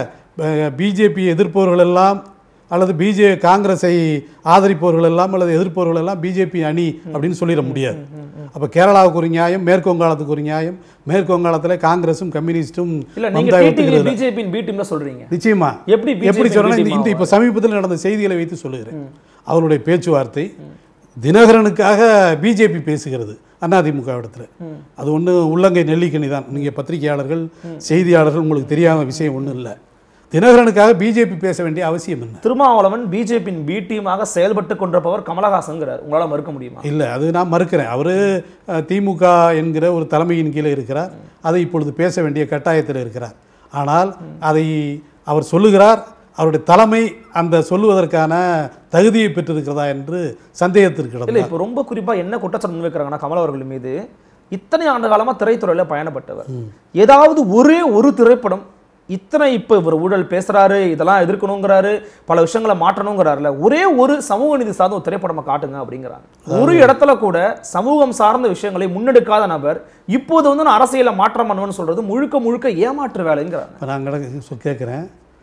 பிஜேபி எதிர்ப்பவர்கள் எல்லாம் அல்லது பிஜே காங்கிரஸை ஆதரிப்பவர்கள் எல்லாம் அல்லது எதிர்ப்பவர்கள் எல்லாம் பிஜேபி அணி அப்படின்னு சொல்லிட முடியாது அப்போ கேரளாவுக்கு ஒரு நியாயம் மேற்கு வங்காளத்துக்கு ஒரு நியாயம் மேற்கு வங்காளத்தில் காங்கிரஸும் கம்யூனிஸ்டும் இல்ல நீங்க மம்தா டிடிவி ஒத்துக்கிறது இல்ல. பிஜேபியின் பி டீம்ல சொல்றீங்க நிச்சயமா எப்படி BJP எப்படி சொல்லணும் இந்த- team இந்த ஆகும்? இப்போ சமீபத்தில் நடந்த செய்திகளை வைத்து சொல்லுகிறேன் அவருடைய பேச்சுவார்த்தை தினகரனுக்காக பிஜேபி பேசுகிறது அதிமுக இடத்துல அது ஒண்ணு உள்ளங்கை நெல்லிக்கனி தான் நீங்க பத்திரிகையாளர்கள் செய்தியாளர்கள் உங்களுக்கு தெரியாத விஷயம் ஒண்ணும் இல்லை தினகரனுக்காக பிஜேபி பேச வேண்டிய அவசியம் என்ன திருமாவளவன் பிஜேபியின் பி டீமாக செயல்பட்டு கொண்டிருப்பவர் கமலஹாசன்ங்கிறார் உங்களால மறுக்க முடியுமா இல்லை அது நான் மறுக்கிறேன் அவர் திமுக என்கிற ஒரு தலைமையின் கீழே இருக்கிறார் அதை இப்பொழுது பேச வேண்டிய கட்டாயத்தில் இருக்கிறார் ஆனால் அதை அவர் சொல்லுகிறார் அவருடைய தலைமை அந்த சொல்லுவதற்கான தகுதியை பெற்றிருக்கிறதா என்று சந்தேகத்திற்கு இல்ல கிடந்தார் இப்போ ரொம்ப குறிப்பா என்ன குற்றச்சாட்டு முன்வைக்கிறாங்கன்னா கமல் அவர்கள் மீது இத்தனை ஆண்டு காலமா திரைத்துறையில பயணப்பட்டவர் ஏதாவது ஒரே ஒரு திரைப்படம் இத்தனை இப்போ இவர் ஊழல் பேசுறாரு இதெல்லாம் எதிர்க்கணுங்கிறாரு பல விஷயங்களை மாற்றணுங்கிறாருல ஒரே ஒரு சமூக நீதி சார்ந்த ஒரு திரைப்படமா காட்டுங்க அப்படிங்கிறாங்க ஒரு இடத்துல கூட சமூகம் சார்ந்த விஷயங்களை முன்னெடுக்காத நபர் இப்போது வந்து நான் அரசியலை மாற்றம் பண்ணுவேன்னு சொல்றது முழுக்க முழுக்க ஏமாற்று வேலைங்கிறாங்க இப்போ நான் கிடக்கு சொ- கேட்குறேன்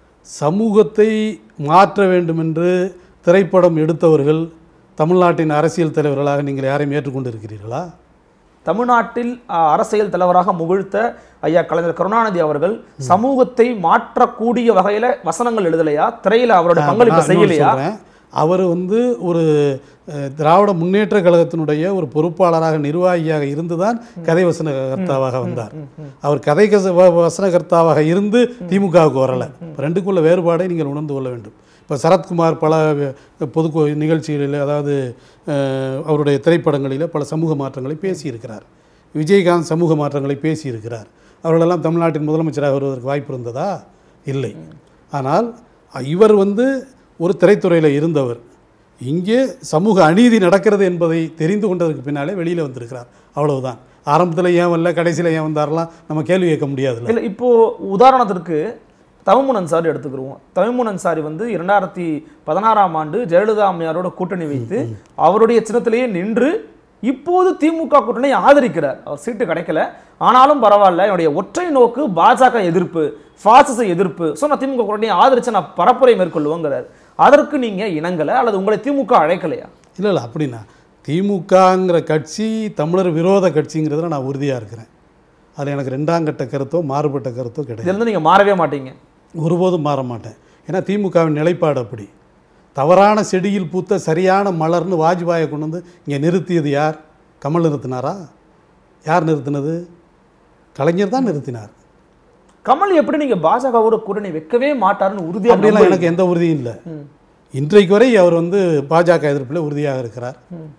சமூகத்தை மாற்ற வேண்டும் என்று திரைப்படம் எடுத்தவர்கள் தமிழ்நாட்டின் அரசியல் தலைவர்களாக நீங்கள் யாரையும் ஏற்றுக்கொண்டு இருக்கிறீர்களா தமிழ்நாட்டில் அஹ், அரசியல் தலைவராக முகிழ்த்த ஐயா கலைஞர் கருணாநிதி அவர்கள் சமூகத்தை மாற்றக்கூடிய வகையில வசனங்கள் எழுதலையா திரையில அவரோட பங்களிப்பு நான் இன்னொரு செய்யலையா சொல்றேன். அவர் வந்து ஒரு அஹ், திராவிட முன்னேற்ற கழகத்தினுடைய ஒரு பொறுப்பாளராக நிர்வாகியாக இருந்துதான் கதை வசனகர்த்தாவாக வந்தார் அவர் கதை கச- வ- வசனகர்த்தாவாக இருந்து திமுகவுக்கு வரல இப்ப ரெண்டுக்குள்ள வேறுபாடை நீங்கள் உணர்ந்து கொள்ள வேண்டும் இப்போ சரத்குமார் பல அஹ், பொது கு- நிகழ்ச்சிகளில் அதாவது அஹ், அவருடைய திரைப்படங்களில் பல சமூக மாற்றங்களை பேசியிருக்கிறார் விஜயகாந்த் சமூக மாற்றங்களை பேசியிருக்கிறார் அவர்களெல்லாம் தமிழ்நாட்டின் முதலமைச்சராக வருவதற்கு வாய்ப்பு இருந்ததா இல்லை ஆனால் அஹ், இவர் வந்து ஒரு திரைத்துறையில் இருந்தவர் இங்கே சமூக அநீதி நடக்கிறது என்பதை தெரிந்து கொண்டதற்கு பின்னாலே வெளியில் வந்திருக்கிறார் அவ்வளவுதான் ஆரம்பத்தில் ஏன் வரல கடைசியில் ஏன் வந்தாரெல்லாம் நம்ம கேள்வி கேட்க முடியாதுல்ல இல்ல இப்போ உதாரணத்திற்கு தமிமுன் அன்சாரி எடுத்துக்கிருவோம் தமிமுன் அன்சாரி வந்து இரண்டாயிரத்தி பதினாறாம் ஆண்டு ஜெயலலிதா அம்மையாரோட கூட்டணி வைத்து அவருடைய சின்னத்திலேயே நின்று இப்போது திமுக கூட்டணியை ஆதரிக்கிறார் அவர் சீட்டு கிடைக்கல ஆனாலும் பரவாயில்ல என்னுடைய ஒற்றை நோக்கு பாஜக எதிர்ப்பு பாசிச எதிர்ப்பு ஸோ நான் திமுக கூட்டணியை ஆதரிச்சு நான் பரப்புரை மேற்கொள்ளுவோங்கிறார் அதற்கு நீங்க இணங்கல அல்லது உங்களை திமுக அழைக்கலையா இல்லை இல்லை அப்படின்னா திமுகங்கிற கட்சி தமிழர் விரோத கட்சிங்கிறதுல நான் உறுதியாக இருக்கிறேன் அதில் எனக்கு ரெண்டாம் கட்ட கருத்தோ மாறுபட்ட கருத்தோ கிடையாது இதுல இருந்து நீங்க மாறவே மாட்டீங்க ஒருபோதும் மாற மாட்டேன் ஏன்னா திமுகவின் நிலைப்பாடு அப்படி தவறான செடியில் பூத்த சரியான மலர்னு வாஜ்பாயை கொண்டு வந்து இங்கே நிறுத்தியது யார் கமல் நிறுத்தினாரா யார் நிறுத்தினது கலைஞர் தான் நிறுத்தினார் கமல் எப்படி நீங்க பாஜகவோட கூட்டணி வைக்கவே மாட்டாருன்னு உறுதியா அப்படியெல்லாம் நம்புறீங்க? எனக்கு எந்த உறுதியும் இல்லை இன்றைக்கு வரை அவர் வந்து பாஜக எதிர்ப்பில் உறுதியாக இருக்கிறார்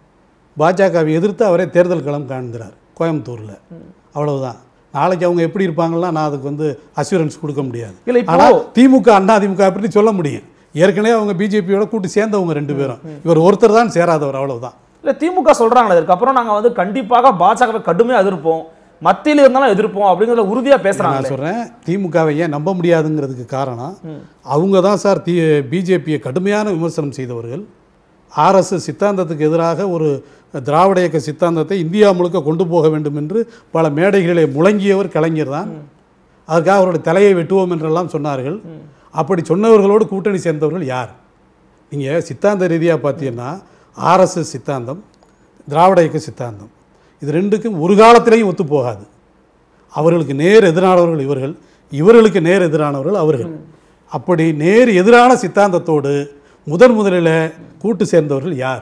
பாஜகவை எதிர்த்து அவரே தேர்தல் களம் காண்கிறார் கோயம்புத்தூரில் அவ்வளவுதான் நாளைக்கு அவங்க எப்படி இருப்பாங்கன்னா நான் அதுக்கு வந்து அசூரன்ஸ் கொடுக்க முடியாது இல்ல, இப்போ- ஆனால் திமுக அண்ணா திமுக அப்படி சொல்ல முடியும் ஏற்கனவே அவங்க பிஜேபியோட கூட்டு சேர்ந்தவங்க ரெண்டு பேரும் இவர் ஒருத்தர் தான் சேராதவர் அவ்வளவுதான் இல்ல திமுக சொல்றாங்களே அதுக்கப்புறம் நாங்க வந்து கண்டிப்பாக பாஜகவை கடுமையா எதிர்ப்போம் மத்தியில இருந்தாலும் எதிர்ப்போம் அப்படிங்கறத உறுதியா நான் பேசுறாங்க சொல்கிறேன் திமுகவை ஏன் நம்ப முடியாதுங்கிறதுக்கு காரணம் அவங்க தான் சார் தி பிஜேபியை கடுமையான விமர்சனம் செய்தவர்கள் ஆர்எஸ்எஸ் சித்தாந்தத்துக்கு எதிராக ஒரு திராவிட இயக்க சித்தாந்தத்தை இந்தியா முழுக்க கொண்டு போக வேண்டும் என்று பல மேடைகளிலே முழங்கியவர் கலைஞர் தான் அதற்காக அவருடைய தலையை வெட்டுவோம் என்றெல்லாம் சொன்னார்கள் அப்படி சொன்னவர்களோடு கூட்டணி சேர்ந்தவர்கள் யார் நீங்கள் சித்தாந்த ரீதியாக பார்த்தீங்கன்னா ஆர்எஸ்எஸ் சித்தாந்தம் திராவிட இயக்க சித்தாந்தம் இது ரெண்டுக்கும் ஒரு காலத்திலையும் ஒத்து போகாது அவர்களுக்கு நேர் எதிரானவர்கள் இவர்கள் இவர்களுக்கு நேர் எதிரானவர்கள் அவர்கள் அப்படி நேர் எதிரான சித்தாந்தத்தோடு முதன் முதலில் கூட்டு சேர்ந்தவர்கள் யார்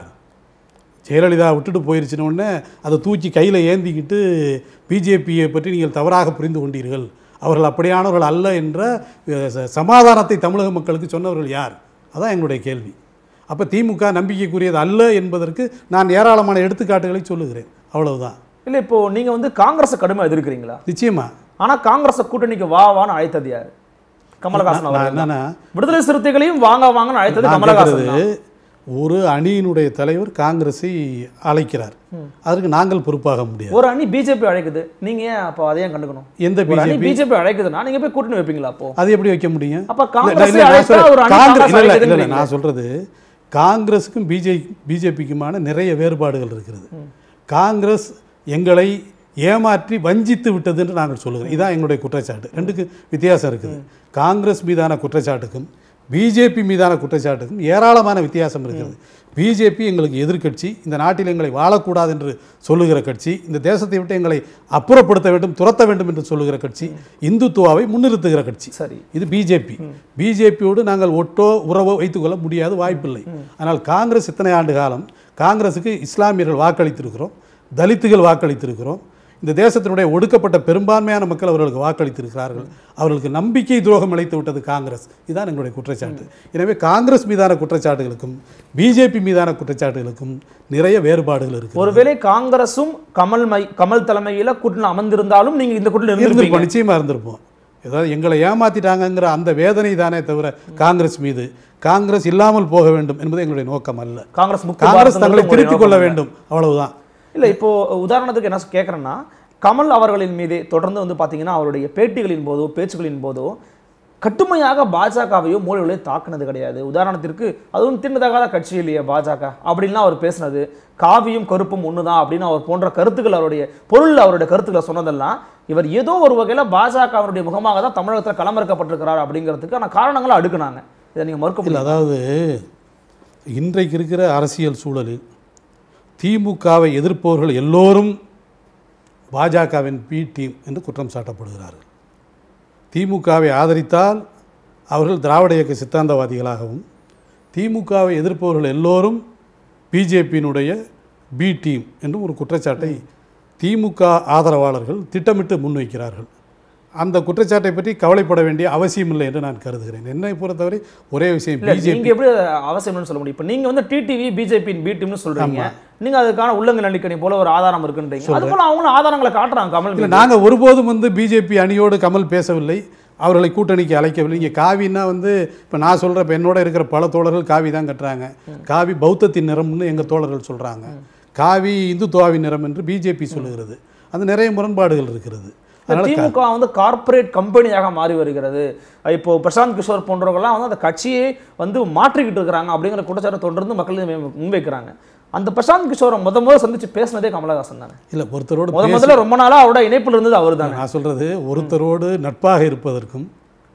ஜெயலலிதா விட்டுட்டு போயிருச்சுன உடனே அதை தூக்கி கையில் ஏந்திக்கிட்டு பிஜேபியை பற்றி நீங்கள் தவறாக புரிந்து கொண்டீர்கள் அவர்கள் அப்படியானவர்கள் அல்ல என்ற அஹ், ச- சமாதானத்தை தமிழக மக்களுக்கு சொன்னவர்கள் யார் அதான் எங்களுடைய கேள்வி அப்போ திமுக நம்பிக்கைக்குரியது அல்ல என்பதற்கு நான் ஏராளமான எடுத்துக்காட்டுகளை சொல்லுகிறேன் அவ்வளவுதான் இல்ல இப்போ நீங்க வந்து காங்கிரஸை கடுமையா எதிர்க்கிறீங்களா நிச்சயமா ஆனா காங்கிரஸ் கூட்டணிக்கு வா வான்னு அழைத்தது யாரு கமலஹாசன் நான் அவர்கள் தான். என்னன்னா விடுதலை சிறுத்தைகளையும் வாங்க வாங்கன்னு அழைத்தது நான் கமலஹாசன் கேட்கறது தான். ஒரு அணியினுடைய தலைவர் காங்கிரஸை அழைக்கிறார் அதற்கு நாங்கள் பொறுப்பாக முடியாது ஒரு அணி பிஜேபி அழைக்குது நீங்க ஏன் அப்போ அதையும் கண்டுக்கணும் எந்த ஒரு அணி பிஜேபி பிஜேபி அழைக்குதுன்னா நீங்க போய் கூட்டணி வைப்பீங்களா அப்போ அது எப்படி வைக்க முடியும் அப்ப இல்ல, காங்கிரஸை இல்ல, நான் அழைத்தா சொல்றேன். ஒரு அணி காங்கிரஸ் காங்கிரஸ் இல்ல, இல்ல, இல்ல, இல்ல, அழைக்குதுன்றீங்க. நான் சொல்றது காங்கிரஸுக்கும் பிஜே பிஜேபிக்குமான நிறைய வேறுபாடுகள் இருக்கிறது காங்கிரஸ் எங்களை ஏமாற்றி வஞ்சித்து விட்டது என்று நாங்கள் சொல்லுகிறோம் இதான் எங்களுடைய குற்றச்சாட்டு ரெண்டுக்கு வித்தியாசம் இருக்குது காங்கிரஸ் மீதான குற்றச்சாட்டுக்கும் பிஜேபி மீதான குற்றச்சாட்டுக்கும் ஏராளமான வித்தியாசம் இருக்கிறது பிஜேபி எங்களுக்கு எதிர்க்கட்சி இந்த நாட்டில் எங்களை வாழக்கூடாது என்று சொல்லுகிற கட்சி இந்த தேசத்தை விட்டு எங்களை அப்புறப்படுத்த வேண்டும் துரத்த வேண்டும் என்று சொல்லுகிற கட்சி இந்துத்துவாவை முன்னிறுத்துகிற கட்சி சரி இது பிஜேபி பிஜேபியோடு நாங்கள் ஒட்டோ உறவோ வைத்துக்கொள்ள முடியாது வாய்ப்பில்லை ஆனால் காங்கிரஸ் இத்தனை ஆண்டு காலம் காங்கிரஸுக்கு இஸ்லாமியர்கள் வாக்களித்திருக்கிறோம் தலித்துகள் வாக்களித்திருக்கிறோம் இந்த தேசத்தினுடைய ஒடுக்கப்பட்ட பெரும்பான்மையான மக்கள் அவர்களுக்கு வாக்களித்திருக்கிறார்கள் அவர்களுக்கு நம்பிக்கை துரோகம் இழைத்து விட்டது காங்கிரஸ் இதுதான் எங்களுடைய குற்றச்சாட்டு எனவே காங்கிரஸ் மீதான குற்றச்சாட்டுகளுக்கும் பிஜேபி மீதான குற்றச்சாட்டுகளுக்கும் நிறைய வேறுபாடுகள் இருக்கு ஒருவேளை காங்கிரசும் கமல் மை கமல் தலைமையில கூட்டணி அமர்ந்திருந்தாலும் நீங்க இந்த கூட்டணி இருந்திருப்போம் இருந்திருப்பீங்க நிச்சயமா இருந்திருப்போம் ஏதாவது எங்களை ஏமாத்திட்டாங்கங்கிற அந்த வேதனை தானே தவிர காங்கிரஸ் மீது காங்கிரஸ் இல்லாமல் போக வேண்டும் என்பது எங்களுடைய நோக்கம் அல்ல காங்கிரஸ் முக்து காங்கிரஸ் பாரதம் தங்களை உங்களுடைய திருத்திக் கொள்ள நோக்கம் வேண்டும் அவ்வளவுதான் இல்ல இப்போ உதாரணத்துக்கு என்ன கேட்குறேன்னா கமல் அவர்களின் மீது தொடர்ந்து வந்து பாத்தீங்கன்னா அவருடைய பேட்டிகளின் போதோ பேச்சுகளின் போதோ கட்டுமையாக பாஜகவையோ மூலைகளையோ தாக்குனது கிடையாது உதாரணத்திற்கு அதுவும் தின்னதகாத கட்சி இல்லையே பாஜக அப்படின்லாம் அவர் பேசினது காவியும் கருப்பும் ஒண்ணுதான் அப்படின்னு அவர் போன்ற கருத்துக்கள் அவருடைய பொருள் அவருடைய கருத்துக்களை சொன்னதெல்லாம் இவர் ஏதோ ஒரு வகையில பாஜகவினுடைய முகமாக தான் தமிழகத்தில் களமிறக்கப்பட்டிருக்கிறார் அப்படிங்கிறதுக்கான காரணங்களை அடுக்குனாங்க இதை நீங்க மறுக்க இல்லை முடியல அதாவது இன்றைக்கு இருக்கிற அரசியல் சூழலில் திமுகவை எதிர்ப்பவர்கள் எல்லோரும் பாஜகவின் பி டீம் என்று குற்றம் சாட்டப்படுகிறார்கள் திமுகவை ஆதரித்தால் அவர்கள் திராவிட இயக்க சித்தாந்தவாதிகளாகவும் திமுகவை எதிர்ப்பவர்கள் எல்லோரும் பிஜேபியினுடைய பி டீம் என்றும் ஒரு குற்றச்சாட்டை திமுக ஆதரவாளர்கள் திட்டமிட்டு முன்வைக்கிறார்கள் அந்த குற்றச்சாட்டை பற்றி கவலைப்பட வேண்டிய அவசியம் இல்லை என்று நான் கருதுகிறேன் என்னை பொறுத்தவரை ஒரே விஷயம் இல்ல பிஜேபி நீங்க எப்படி அதை அவசியம்னு சொல்ல முடியும் இப்போ நீங்க வந்து டிடிவி பிஜேபியின் பி டீம்னு சொல்றீங்க நீங்க அதுக்கான உள்ளங்க நடிக்கணி போல ஒரு ஆதாரம் இருக்குன்றீங்க அது போல அவங்களும் ஆதாரங்களை காட்டுறாங்க கமல் இல்லை மீது. நாங்கள் ஒருபோதும் வந்து பிஜேபி அணியோடு கமல் பேசவில்லை அவர்களை கூட்டணிக்கு அழைக்கவில்லை இங்கே காவின்னா வந்து இப்போ நான் சொல்கிற இப்போ என்னோட இருக்கிற பல தோழர்கள் காவி தான் கட்டுறாங்க காவி பௌத்தத்தின் நிறம்னு எங்கள் தோழர்கள் சொல்கிறாங்க காவி இந்துத்துவாவின் நிறம் என்று பிஜேபி சொல்லுகிறது அது நிறைய முரண்பாடுகள் இருக்கிறது அதனால க- திமுக வந்து கார்ப்பரேட் கம்பெனியாக மாறி வருகிறது இப்போ பிரசாந்த் கிஷோர் போன்றவர்கள்லாம் வந்து அந்த கட்சியை வந்து மாற்றிக்கிட்டு இருக்கிறாங்க அப்படிங்கிற குற்றச்சாட்டை தொடர்ந்து மக்கள் முன் முன்வைக்கிறாங்க அந்த பிரசாந்த் கிஷோரை முத முதல்ல சந்திச்சு பேசினதே கமலஹாசன் தானே இல்லை ஒருத்தரோடு முத பேசி- முதல்ல ரொம்ப நாளா அவரோட இணைப்பில் இருந்தது அவர் தானே நான் சொல்றது ஒருத்தரோடு நட்பாக இருப்பதற்கும்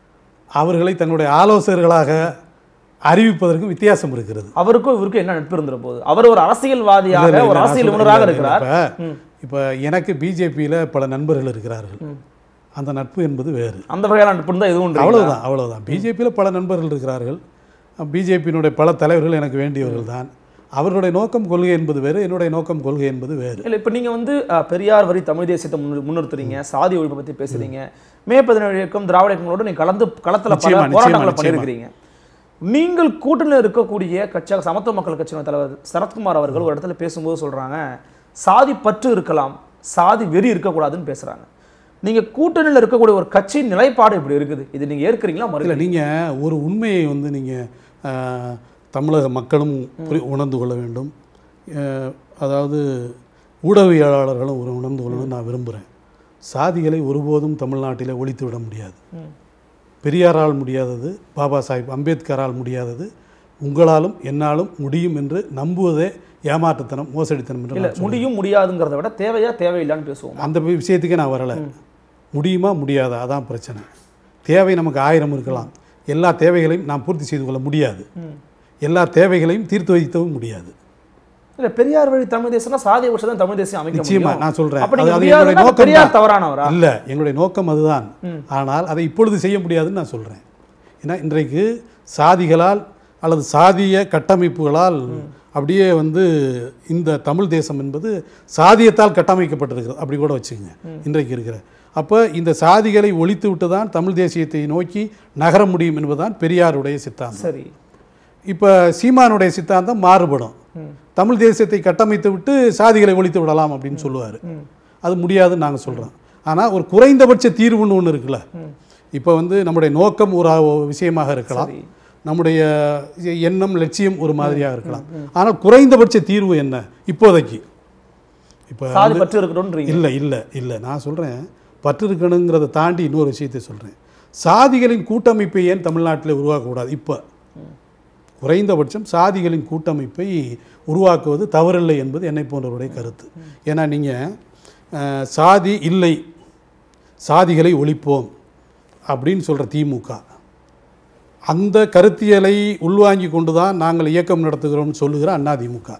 அவர்களை தன்னுடைய ஆலோசகர்களாக அறிவிப்பதற்கும் வித்தியாசம் இருக்கிறது அவருக்கும் இவருக்கும் என்ன நட்பு இருந்துற போகுது அவர் ஒரு இல்ல, அரசியல்வாதியாக இல்ல, ஒரு நான் அரசியல் சொல்றேன், நிபுணராக இல்ல, இருக்கிறார் இப்ப- இப்ப எனக்கு பிஜேபியில பல நண்பர்கள் இருக்கிறார்கள் அந்த நட்பு என்பது வேறு அந்த வகையான நட்பு இருந்தால் எதுவும் உண்டு அவ்வளவுதான் அவ்வளவுதான் பிஜேபியில் பல நண்பர்கள் இருக்கிறார்கள் பிஜேபியினுடைய பல தலைவர்கள் எனக்கு வேண்டியவர்கள் தான் அவர்களுடைய நோக்கம் கொள்கை என்பது வேறு என்னுடைய நோக்கம் கொள்கை என்பது வேறு இல்லை இப்போ நீங்கள் வந்து அஹ், பெரியார் வரி தமிழ் தேசியத்தை முன்னு முன்னிறுத்துறீங்க சாதி ஒழிப்பை பற்றி பேசுறீங்க மே பதினேழு இயக்கம் திராவிட இயக்கங்களோடு நீங்கள் கலந்து களத்தில் பல நிச்சயமா, நிச்சயமா, போராட்டங்களை நிச்சயமா. பண்ணியிருக்கிறீங்க நீங்கள் கூட்டணியில் இருக்கக்கூடிய கட்சியாக சமத்துவ மக்கள் கட்சியின் தலைவர் சரத்குமார் அவர்கள் ஒரு இடத்துல பேசும்போது சொல்றாங்க சாதி பற்று இருக்கலாம் சாதி வெறி இருக்கக்கூடாதுன்னு பேசுறாங்க நீங்க கூட்டணியில் இருக்கக்கூடிய ஒரு கட்சியின் நிலைப்பாடு இப்படி இருக்குது இது நீங்க ஏற்கிறீங்களா இல்லை மறுக்கல நீங்கள் ஒரு உண்மையை வந்து நீங்கள் தமிழக மக்களும் புரி உணர்ந்து கொள்ள வேண்டும் அஹ், அதாவது ஊடகவியலாளர்களும் ஒரு உணர்ந்து கொள்ளணும்னு நான் விரும்புகிறேன் சாதிகளை ஒருபோதும் தமிழ்நாட்டிலே ஒழித்து விட முடியாது பெரியாரால் முடியாதது பாபா சாஹிப் அம்பேத்கரால் முடியாதது உங்களாலும் என்னாலும் முடியும் என்று நம்புவதே ஏமாற்றுத்தனம் மோசடித்தனம் என்று இல்ல நான் சொல்லுவேன். முடியும் முடியாதுங்கிறத விட தேவையா தேவையில்லான்னு பேசுவோம் அந்த விஷயத்துக்கே நான் வரலை முடியுமா முடியாதா அதான் பிரச்சனை தேவை நமக்கு ஆயிரம் இருக்கலாம் எல்லா தேவைகளையும் நாம் பூர்த்தி செய்து கொள்ள முடியாது எல்லா தேவைகளையும் தீர்த்து வைக்கவும் முடியாது இல்ல பெரியார் வழி தமிழ் தேசம்னா சாதிய வருஷம் தான் தமிழ் தேசியம் அமைக்க நிச்சயமா முடியும். நான் சொல்றேன் அப்ப அது நீங்க அது என்னுடைய முடியாதுன்னா நோக்கம் பெரியார் தான். தவறானவரா இல்ல எங்களுடைய நோக்கம் அதுதான் ஆனால் அதை இப்பொழுது செய்ய முடியாதுன்னு நான் சொல்றேன் ஏன்னா இன்றைக்கு சாதிகளால் அல்லது சாதிய கட்டமைப்புகளால் அப்படியே வந்து இந்த தமிழ் தேசம் என்பது சாதியத்தால் கட்டமைக்கப்பட்டிருக்கிறது அப்படி கூட வச்சுக்கோங்க இன்றைக்கு இருக்கிற அப்போ இந்த சாதிகளை ஒழித்து விட்டு தான் தமிழ் தேசியத்தை நோக்கி நகர முடியும் என்பதுதான் பெரியாருடைய சித்தாந்தம் சரி இப்போ சீமானுடைய சித்தாந்தம் மாறுபடும் தமிழ் தேசியத்தை கட்டமைத்து விட்டு சாதிகளை ஒழித்து விடலாம் அப்படின்னு சொல்லுவார் அது முடியாதுன்னு நாங்கள் சொல்கிறோம் ஆனால் ஒரு குறைந்தபட்ச தீர்வுன்னு ஒன்று இருக்குல்ல இப்போ வந்து நம்முடைய நோக்கம் ஒரு அ- விஷயமாக இருக்கலாம் சரி. நம்முடைய எண்ணம் லட்சியம் ஒரு மாதிரியாக இருக்கலாம் ஆனால் குறைந்தபட்ச தீர்வு என்ன இப்போதைக்கு இப்போ சாதி பற்று இருக்கணும்ன்றீங்க இல்லை இல்லை இல்லை நான் சொல்கிறேன் பற்று இருக்கணுங்கிறத தாண்டி இன்னொரு விஷயத்தை சொல்கிறேன் சாதிகளின் கூட்டமைப்பை ஏன் தமிழ்நாட்டில் உருவாக்கக்கூடாது இப்போ குறைந்தபட்சம் சாதிகளின் கூட்டமைப்பை உருவாக்குவது தவறில்லை என்பது என்னை போன்றவருடைய கருத்து ஏன்னா நீங்கள் சாதி இல்லை சாதிகளை ஒழிப்போம் அப்படின்னு சொல்கிற திமுக அந்த கருத்தியலை உள்வாங்கி கொண்டு தான் நாங்கள் இயக்கம் நடத்துகிறோம்னு சொல்லுகிற அதிமுக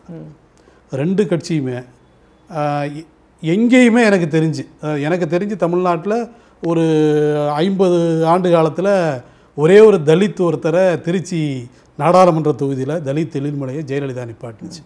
ரெண்டு கட்சியுமே ஆஹ், எ- எங்கேயுமே எனக்கு தெரிஞ்சு அஹ், எனக்கு தெரிஞ்சு தமிழ்நாட்டில் ஒரு ஐம்பது ஆண்டு காலத்தில் ஒரே ஒரு தலித் ஒருத்தரை திருச்சி நாடாளுமன்ற தொகுதியில் தலித் எழில்மலையை ஜெயலலிதா நிப்பாட்டுச்சு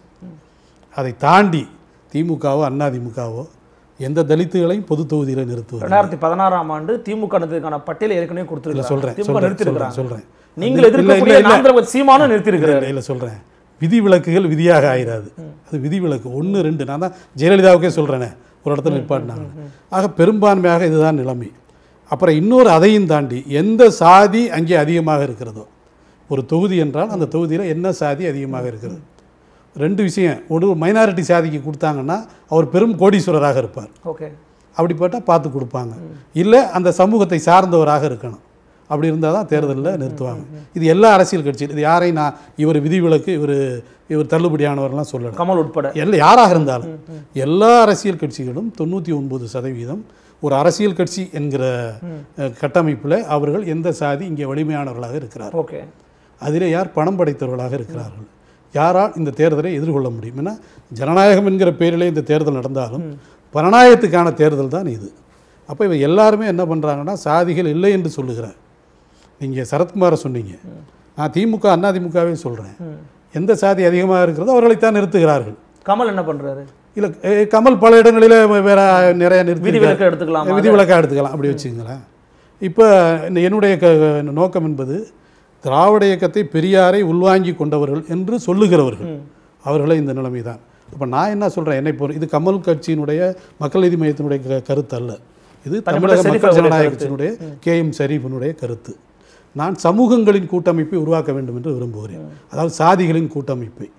அதை தாண்டி திமுகவோ அதிமுகவோ எந்த தலித்துகளையும் பொது தொகுதியில் நிறுத்துவது ரெண்டாயிரத்தி பதினாறாம் ஆண்டு திமுக நிறுத்திற்கான பட்டியலை ஏற்கனவே இல்ல கொடுத்துருக்காங்க சொல்றேன் திமுக சொல்றேன் நிறுத்திருக்கிறாங்க சொல்றேன் நீங்கள் அது- எதிர்க்கக்கூடிய இல்ல, இல்ல, இல்ல. நாந்திரபதி சீமானும் நிறுத்திருக்கிறாரு இல்லை சொல்கிறேன் விதிவிலக்குகள் விதியாக ஆயிராது அது விதிவிலக்கு ஒன்று ரெண்டு நான் தான் ஜெயலலிதாவுக்கே சொல்கிறேனே ஒரு இடத்துல நிற்பாட்டினாங்க ஆக பெரும்பான்மையாக இதுதான் நிலைமை அப்புறம் இன்னொரு அதையும் தாண்டி எந்த சாதி அங்கே அதிகமாக இருக்கிறதோ ஒரு தொகுதி என்றால் அந்த தொகுதியில் என்ன சாதி அதிகமாக இருக்கிறது ரெண்டு விஷயம் ஒரு மைனாரிட்டி சாதிக்கு கொடுத்தாங்கன்னா அவர் பெரும் கோடீஸ்வரராக இருப்பார் ஓகே அப்படிப்பட்ட பார்த்து கொடுப்பாங்க இல்லை அந்த சமூகத்தை சார்ந்தவராக இருக்கணும் அப்படி இருந்தால் தான் தேர்தலில் நிறுத்துவாங்க இது எல்லா அரசியல் கட்சியும் இது யாரையும் நான் இவர் விதிவிலக்கு இவர் இவர் தள்ளுபடியானவர்லாம் சொல்லலை கமல் உட்பட எல்லா யாராக இருந்தாலும் எல்லா அரசியல் கட்சிகளும் தொண்ணூற்றி ஒன்பது சதவீதம் ஒரு அரசியல் கட்சி என்கிற கட்டமைப்பில் அவர்கள் எந்த சாதி இங்கே வலிமையானவர்களாக இருக்கிறார் ஓகே அதிலே யார் பணம் படைத்தவர்களாக இருக்கிறார்கள் யாரால் இந்த தேர்தலை எதிர்கொள்ள முடியும் ஏன்னா ஜனநாயகம் என்கிற பேரிலே இந்த தேர்தல் நடந்தாலும் பணநாயகத்துக்கான தேர்தல் தான் இது அப்போ இவங்க எல்லாருமே என்ன பண்ணுறாங்கன்னா சாதிகள் இல்லை என்று சொல்லுகிறார் நீங்கள் சரத்குமாரை சொன்னீங்க நான் திமுக அதிமுகவே சொல்கிறேன் எந்த சாதி அதிகமாக இருக்கிறதோ அவர்களைத்தான் நிறுத்துகிறார்கள் கமல் என்ன பண்றாரு இல்லை கமல் பல இடங்களில் வேற நிறைய நிறுத்தி விதிவிலக்கு எடுத்துக்கலாமா அதை? விதிவிலக்காக எடுத்துக்கலாம் அப்படி வச்சுங்களேன் இப்போ இந்த என்னுடைய க- நோக்கம் என்பது திராவிட இயக்கத்தை பெரியாரை உள்வாங்கி கொண்டவர்கள் என்று சொல்லுகிறவர்கள் அவர்களே இந்த நிலைமை தான் அப்போ நான் என்ன சொல்கிறேன் என்னை பொறு இது கமல் கட்சியினுடைய மக்கள் நீதி மையத்தினுடைய க- கருத்து அல்ல இது தனிப்பட்ட தமிழக ஷெரீப் மக்கள் அவருடைய ஜனநாயக கருத்து. கட்சியினுடைய கே எம் ஷரீஃபினுடைய கருத்து நான் சமூகங்களின் கூட்டமைப்பை உருவாக்க வேண்டும் என்று விரும்புகிறேன் அதாவது சாதிகளின் கூட்டமைப்பை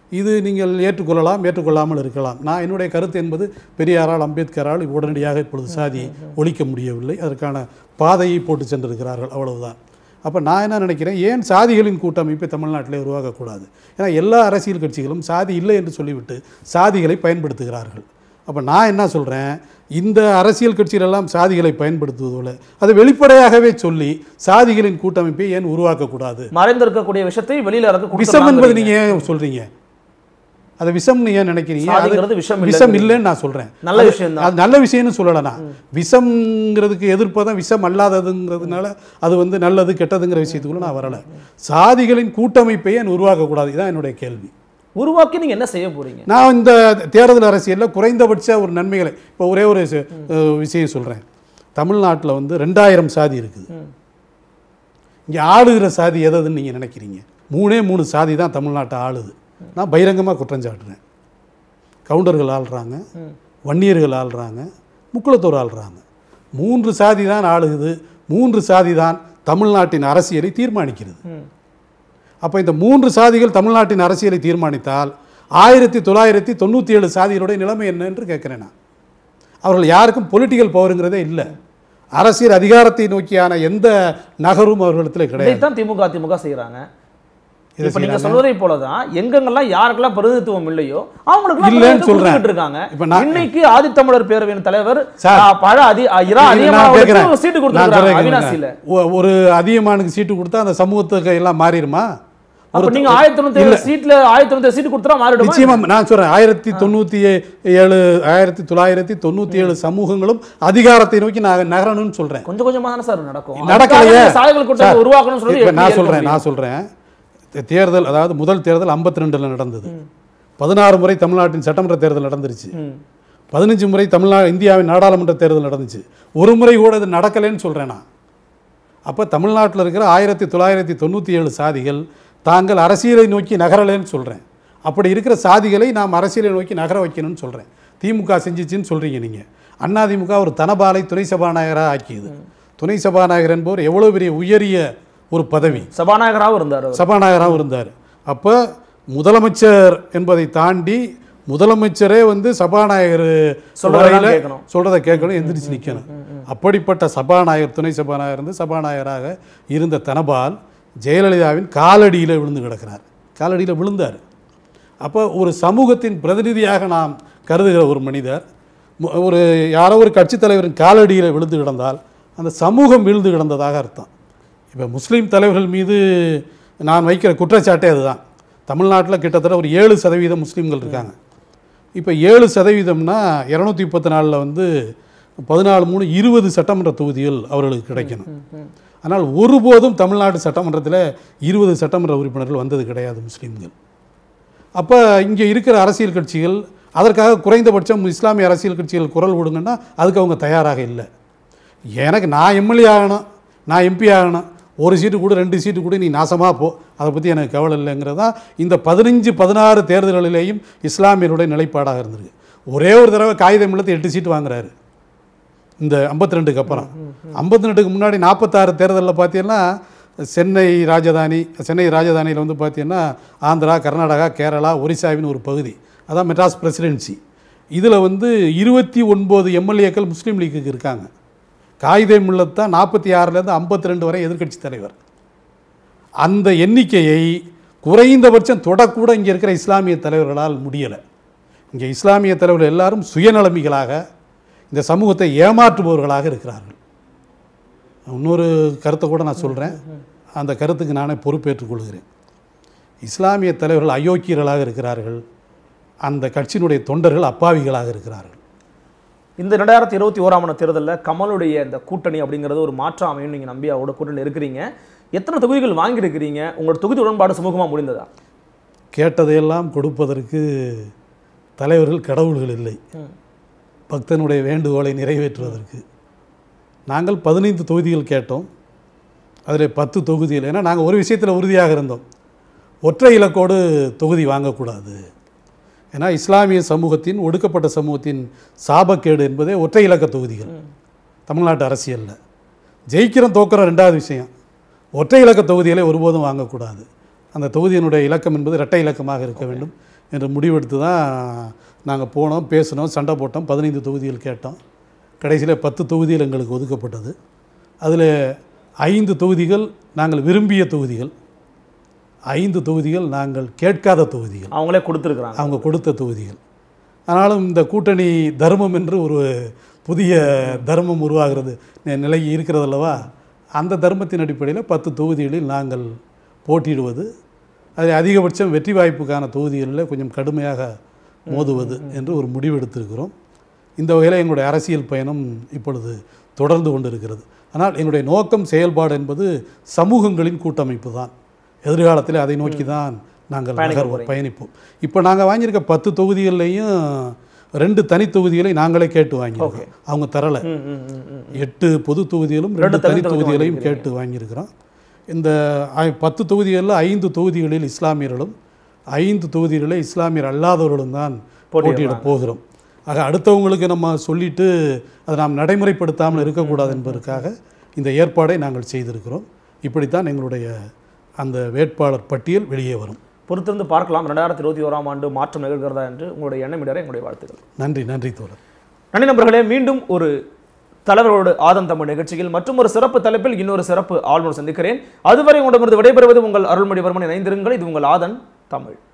இது நீங்கள் ஏற்றுக்கொள்ளலாம் ஏற்றுக்கொள்ளாமல் இருக்கலாம் நான் என்னுடைய கருத்து என்பது பெரியாரால் அம்பேத்கரால் உடனடியாக இப்பொழுது சாதியை ஒழிக்க முடியவில்லை அதற்கான பாதையை போட்டு சென்றிருக்கிறார்கள் அவ்வளவுதான் அப்போ நான் என்ன நினைக்கிறேன் ஏன் சாதிகளின் கூட்டமைப்பை தமிழ்நாட்டிலே உருவாக்கக்கூடாது ஏன்னா எல்லா அரசியல் கட்சிகளும் சாதி இல்லை என்று சொல்லிவிட்டு சாதிகளை பயன்படுத்துகிறார்கள் அப்போ நான் என்ன சொல்கிறேன் இந்த அரசியல் கட்சிகளெல்லாம் சாதிகளை பயன்படுத்துவதோடு அதை வெளிப்படையாகவே சொல்லி சாதிகளின் கூட்டமைப்பை ஏன் உருவாக்கக்கூடாது மறைந்திருக்கக்கூடிய விஷயத்தை வெளியில இறக்க விஷம் என்பது நீங்க ஏன் சொல்றீங்க அதை விஷம்னு ஏன் நினைக்கிறீங்க அது சாதிங்கிறது விஷம் இல்லை. விஷம் இல்லைன்னு நான் சொல்றேன் நல்ல அது- விஷயம்தான். அது நல்ல விஷயம்னு சொல்லல நான் விஷம்ங்கிறதுக்கு எதிர்ப்பதான் விஷம் அல்லாததுங்கிறதுனால அது வந்து நல்லது கெட்டதுங்கிற விஷயத்துக்குள்ள நான் வரல சாதிகளின் கூட்டமைப்பை ஏன் உருவாக்கக்கூடாது இதான் என்னுடைய கேள்வி உருவாக்கி நீங்க என்ன செய்ய போறீங்க நான் இந்த தேர்தல் அரசியலில் குறைந்தபட்ச ஒரு நன்மைகளை இப்போ ஒரே ஒரு ச- அஹ் விஷயம் சொல்கிறேன் தமிழ்நாட்டில் வந்து ரெண்டாயிரம் சாதி இருக்குது இங்கே ஆளுகிற சாதி எதுன்னு நீங்கள் நினைக்கிறீங்க மூணே மூணு சாதி தான் தமிழ்நாட்டை ஆளுது நான் பகிரங்கமாக குற்றம் சாட்டுறேன் கவுண்டர்கள் ஆள்றாங்க வன்னியர்கள் ஆள்றாங்க முக்குளத்தோர் ஆள்றாங்க மூன்று சாதி தான் ஆளுகுது மூன்று சாதி தான் தமிழ்நாட்டின் அரசியலை தீர்மானிக்கிறது அப்போ இந்த மூன்று சாதிகள் தமிழ்நாட்டின் அரசியலை தீர்மானித்தால் ஆயிரத்தி தொள்ளாயிரத்தி தொண்ணூற்றி ஏழு சாதிகளுடைய நிலைமை என்ன என்று கேட்குறேன் நான் அவர்கள் யாருக்கும் பொலிட்டிக்கல் பவருங்கிறதே இல்லை அரசியல் அதிகாரத்தை நோக்கியான எந்த நகரும் அவர்களிடத்தில் கிடையாது இதைத்தான் திமுக அதிமுக செய்யறாங்க இதை இப்ப நீங்க செய்றாங்க. சொல்வதை போலதான் எங்கெங்கெல்லாம் யாருக்கெல்லாம் பிரதிநிதித்துவம் இல்லையோ அவங்களுக்கு இல்லைன்னு சொல்றேன். இருக்காங்க இப்ப நான்- இன்னைக்கு ஆதித்தமிழர் பேரவையின் தலைவர் சார், ஆ, பழ அதி ஆ, இரா நான் அதிகமாக கேட்கிறேன். சீட்டு நான் கொடுத்துருக்காங்க சொல்றேன் அவினாசியில கேளுங்க. ஒ- ஒரு அதிகமானுக்கு சீட்டு கொடுத்தா அந்த சமூகத்துக்கு எல்லாம் மாறிடுமா அப்ப ஒரு- நீங்க ஆயிரத்தி தொண்ணூத்தி இல்ல. ஏழு சீட்ல ஆயிரத்தி தொண்ணூத்தி சீட்டு கொடுத்தா மாறிடுமா நிச்சயமா நான் சொல்றேன் ஆயிரத்தி தொண்ணூத்தி ஏழு ஆயிரத்தி தொள்ளாயிரத்தி தொண்ணூத்தி ஏழு சமூகங்களும் அதிகாரத்தை நோக்கி நான் நகரணும்னு சொல்றேன் கொஞ்சம் கொஞ்சமா தானே சார் நடக்கும் நடக்கலையே அதுக்காக சாயல் கூட்டத்தை சார், உருவாக்கணும்னு சொல்லி இப்ப எப்படி நான் ஏற்க சொல்றேன் முடியும்? நான் சொல்றேன் தே- தேர்தல் அதாவது முதல் தேர்தல் 52 ரெண்டுல நடந்தது பதினாறு முறை தமிழ்நாட்டின் சட்டமன்ற தேர்தல் நடந்துருச்சு பதினஞ்சு முறை தமிழ்நாடு இந்தியாவின் நாடாளுமன்ற தேர்தல் நடந்துச்சு ஒரு முறை கூட இது நடக்கலைன்னு சொல்றேன் நான் அப்போ தமிழ்நாட்டில் இருக்கிற ஆயிரத்தி தொள்ளாயிரத்தி தொண்ணூற்றி ஏழு சாதிகள் தாங்கள் அரசியலை நோக்கி நகரலைன்னு சொல்கிறேன் அப்படி இருக்கிற சாதிகளை நாம் அரசியலை நோக்கி நகர வைக்கணும்னு சொல்கிறேன் திமுக செஞ்சிச்சுன்னு சொல்கிறீங்க நீங்கள் அதிமுக ஒரு தனபாலை துணை சபாநாயகராக ஆக்கியது துணை சபாநாயகர் என்பவர் எவ்வளோ பெரிய உயரிய ஒரு பதவி சபாநாயகராகவும் இருந்தார் அவர். சபாநாயகராகவும் இருந்தார் அப்போ முதலமைச்சர் என்பதை தாண்டி முதலமைச்சரே வந்து சபாநாயகர் சொல்றதெல்லாம் வரையில கேட்கணும். சொல்றதை கேட்கணும் எந்திரிச்சு நிற்கணும் அப்படிப்பட்ட சபாநாயகர் துணை சபாநாயகர் இருந்து சபாநாயகராக இருந்த தனபால் ஜெயலலிதாவின் காலடியில் விழுந்து கிடக்கிறார் காலடியில் விழுந்தார் அப்போ ஒரு சமூகத்தின் பிரதிநிதியாக நாம் கருதுகிற ஒரு மனிதர் மு- ஒரு யாரோ ஒரு கட்சித் தலைவரின் காலடியில் விழுந்து கிடந்தால் அந்த சமூகம் விழுந்து கிடந்ததாக அர்த்தம் இப்போ முஸ்லீம் தலைவர்கள் மீது நான் வைக்கிற குற்றச்சாட்டே அதுதான் தமிழ்நாட்டில் கிட்டத்தட்ட ஒரு ஏழு சதவீதம் முஸ்லீம்கள் இருக்காங்க இப்போ ஏழு சதவீதம்னா இரநூத்தி முப்பத்தி நாலில் வந்து பதினாலு மூணு இருபது சட்டமன்ற தொகுதிகள் அவர்களுக்கு கிடைக்கணும் ஆனால் ஒருபோதும் தமிழ்நாடு சட்டமன்றத்தில் இருபது சட்டமன்ற உறுப்பினர்கள் வந்தது கிடையாது முஸ்லீம்கள் அப்போ இங்கே இருக்கிற அரசியல் கட்சிகள் அதற்காக குறைந்தபட்சம் இஸ்லாமிய அரசியல் கட்சிகள் குரல் கொடுங்கன்னா அதுக்கு அவங்க தயாராக இல்லை எனக்கு நான் எம்எல்ஏ ஆகணும் நான் எம்பி ஆகணும் ஒரு சீட்டு கூட ரெண்டு சீட்டு கூட நீ நாசமாக போ அதை பற்றி எனக்கு கவலை இல்லைங்கிறது தான் இந்த பதினஞ்சு பதினாறு தேர்தல்களிலேயும் இஸ்லாமியருடைய நிலைப்பாடாக இருந்திருக்கு ஒரே ஒரு தடவை காகிதம் இல்லத்து எட்டு சீட்டு வாங்குறாரு இந்த ஐம்பத்தி ரெண்டுக்கு அப்புறம் ஐம்பத்தி ரெண்டுக்கு முன்னாடி நாற்பத்தாறு தேர்தலில் பார்த்தீங்கன்னா சென்னை ராஜதானி சென்னை ராஜதானியில் வந்து பார்த்தீங்கன்னா ஆந்திரா கர்நாடகா கேரளா ஒரிசாவின் ஒரு பகுதி அதான் மெட்ராஸ் பிரசிடென்சி இதில் வந்து இருபத்தி ஒன்பது எம்எல்ஏக்கள் முஸ்லீம் லீக்குக்கு இருக்காங்க காகிதே முல்லத் தான் நாற்பத்தி ஆறுலேருந்து ஐம்பத்தி ரெண்டு வரை எதிர்க்கட்சி தலைவர் அந்த எண்ணிக்கையை குறைந்தபட்சம் தொடக்கூட இங்கே இருக்கிற இஸ்லாமிய தலைவர்களால் முடியலை இங்கே இஸ்லாமிய தலைவர்கள் எல்லாரும் சுயநலமிகளாக இந்த சமூகத்தை ஏமாற்றுபவர்களாக இருக்கிறார்கள் இன்னொரு கருத்தை கூட நான் சொல்கிறேன் அந்த கருத்துக்கு நானே பொறுப்பேற்றுக் கொள்கிறேன் இஸ்லாமிய தலைவர்கள் அயோக்கியர்களாக இருக்கிறார்கள் அந்த கட்சியினுடைய தொண்டர்கள் அப்பாவிகளாக இருக்கிறார்கள் இந்த ரெண்டாயிரத்தி இருபத்தி ஓராம் ஆண்டு தேர்தலில் கமலுடைய இந்த கூட்டணி அப்படிங்கிறது ஒரு மாற்றம் அமையும் நீங்க நம்பி அவரோட கூட்டணியில் இருக்கிறீங்க எத்தனை தொகுதிகள் வாங்கியிருக்கிறீங்க உங்களோட தொகுதி உடன்பாடு சுமூகமா முடிந்ததா கேட்டதையெல்லாம் கொடுப்பதற்கு தலைவர்கள் கடவுள்கள் இல்லை பக்தனுடைய வேண்டுகோளை நிறைவேற்றுவதற்கு நாங்கள் பதினைந்து தொகுதிகள் கேட்டோம் அதில் பத்து தொகுதிகள் ஏன்னா நாங்கள் ஒரு விஷயத்தில் உறுதியாக இருந்தோம் ஒற்றை இலக்கோடு தொகுதி வாங்கக்கூடாது ஏன்னா இஸ்லாமிய சமூகத்தின் ஒடுக்கப்பட்ட சமூகத்தின் சாபக்கேடு என்பதே ஒற்றை இலக்க தொகுதிகள் தமிழ்நாட்டு அரசியலில் ஜெயிக்கிறோம் தோக்குறோம் ரெண்டாவது விஷயம் ஒற்றை இலக்க தொகுதிகளை ஒருபோதும் வாங்கக்கூடாது அந்த தொகுதியினுடைய இலக்கம் என்பது இரட்டை இலக்கமாக இருக்க வேண்டும் என்று முடிவெடுத்து தான் நாங்கள் போனோம் பேசினோம் சண்டை போட்டோம் பதினைந்து தொகுதிகள் கேட்டோம் கடைசியில் பத்து தொகுதிகள் எங்களுக்கு ஒதுக்கப்பட்டது அதில் ஐந்து தொகுதிகள் நாங்கள் விரும்பிய தொகுதிகள் ஐந்து தொகுதிகள் நாங்கள் கேட்காத தொகுதிகள் அவங்களே கொடுத்துருக்குறாங்க அவங்க கொடுத்த தொகுதிகள் ஆனாலும் இந்த கூட்டணி தர்மம் என்று ஒரு புதிய தர்மம் உருவாகிறது நி- நிலை இருக்கிறது அல்லவா அந்த தர்மத்தின் அடிப்படையில் பத்து தொகுதிகளில் நாங்கள் போட்டியிடுவது அது அதிகபட்சம் வெற்றி வாய்ப்புக்கான தொகுதிகளில் கொஞ்சம் கடுமையாக மோதுவது என்று ஒரு முடிவெடுத்திருக்கிறோம் இந்த வகையில் எங்களுடைய அரசியல் பயணம் இப்பொழுது தொடர்ந்து கொண்டிருக்கிறது ஆனால் எங்களுடைய நோக்கம் செயல்பாடு என்பது சமூகங்களின் கூட்டமைப்பு தான் எதிர்காலத்தில் அதை நோக்கி தான் நாங்கள் பயணிக்க நகர்வோம் போறீங்க. பயணிப்போம் இப்போ நாங்கள் வாங்கியிருக்க பத்து தொகுதிகள்லையும் ரெண்டு தனி தொகுதிகளை நாங்களே கேட்டு வாங்கியிருக்கோம் அவங்க தரலை ம், ம், ம், ம். எட்டு பொது தொகுதிகளும் ரெண்டு ரெண்டு தனி தனி தொகுதி தொகுதிகளையும் வாங்கியிருக்கிறீங்க. கேட்டு வாங்கியிருக்கிறோம் இந்த ஐ- பத்து தொகுதிகளில் ஐந்து தொகுதிகளில் இஸ்லாமியர்களும் ஐந்து தொகுதிகளில் இஸ்லாமியர் அல்லாதவர்களும் தான் போட்டியிட போகிறோம் ஆக அடுத்தவங்களுக்கு நம்ம சொல்லிட்டு அதை நாம் நடைமுறைப்படுத்தாமல் இருக்கக்கூடாது என்பதற்காக இந்த ஏற்பாடை நாங்கள் செய்திருக்கிறோம் இப்படித்தான் எங்களுடைய அந்த வேட்பாளர் பட்டியல் வெளியே வரும் பொறுத்திருந்து பார்க்கலாம் ரெண்டாயிரத்தி இருபத்தி ஓராம் ஆண்டு மாற்றம் நிகழ்கிறதா என்று உங்களுடைய எண்ணமிடற எங்களுடைய வாழ்த்துக்கள் நன்றி நன்றி தோழர் நன்றி நண்பர்களே மீண்டும் ஒரு தலைவரோடு ஆதம் தமிழ் நிகழ்ச்சியில் மற்றும் ஒரு சிறப்பு தலைப்பில் இன்னொரு சிறப்பு ஆளுநர் சந்திக்கிறேன் அதுவரை உங்களிடமிருந்து விடைபெறுவது உங்கள் அருள்மொழிவர்மன் இணைந்திருங்கள் இது உங்கள் ஆதன் தமிழ்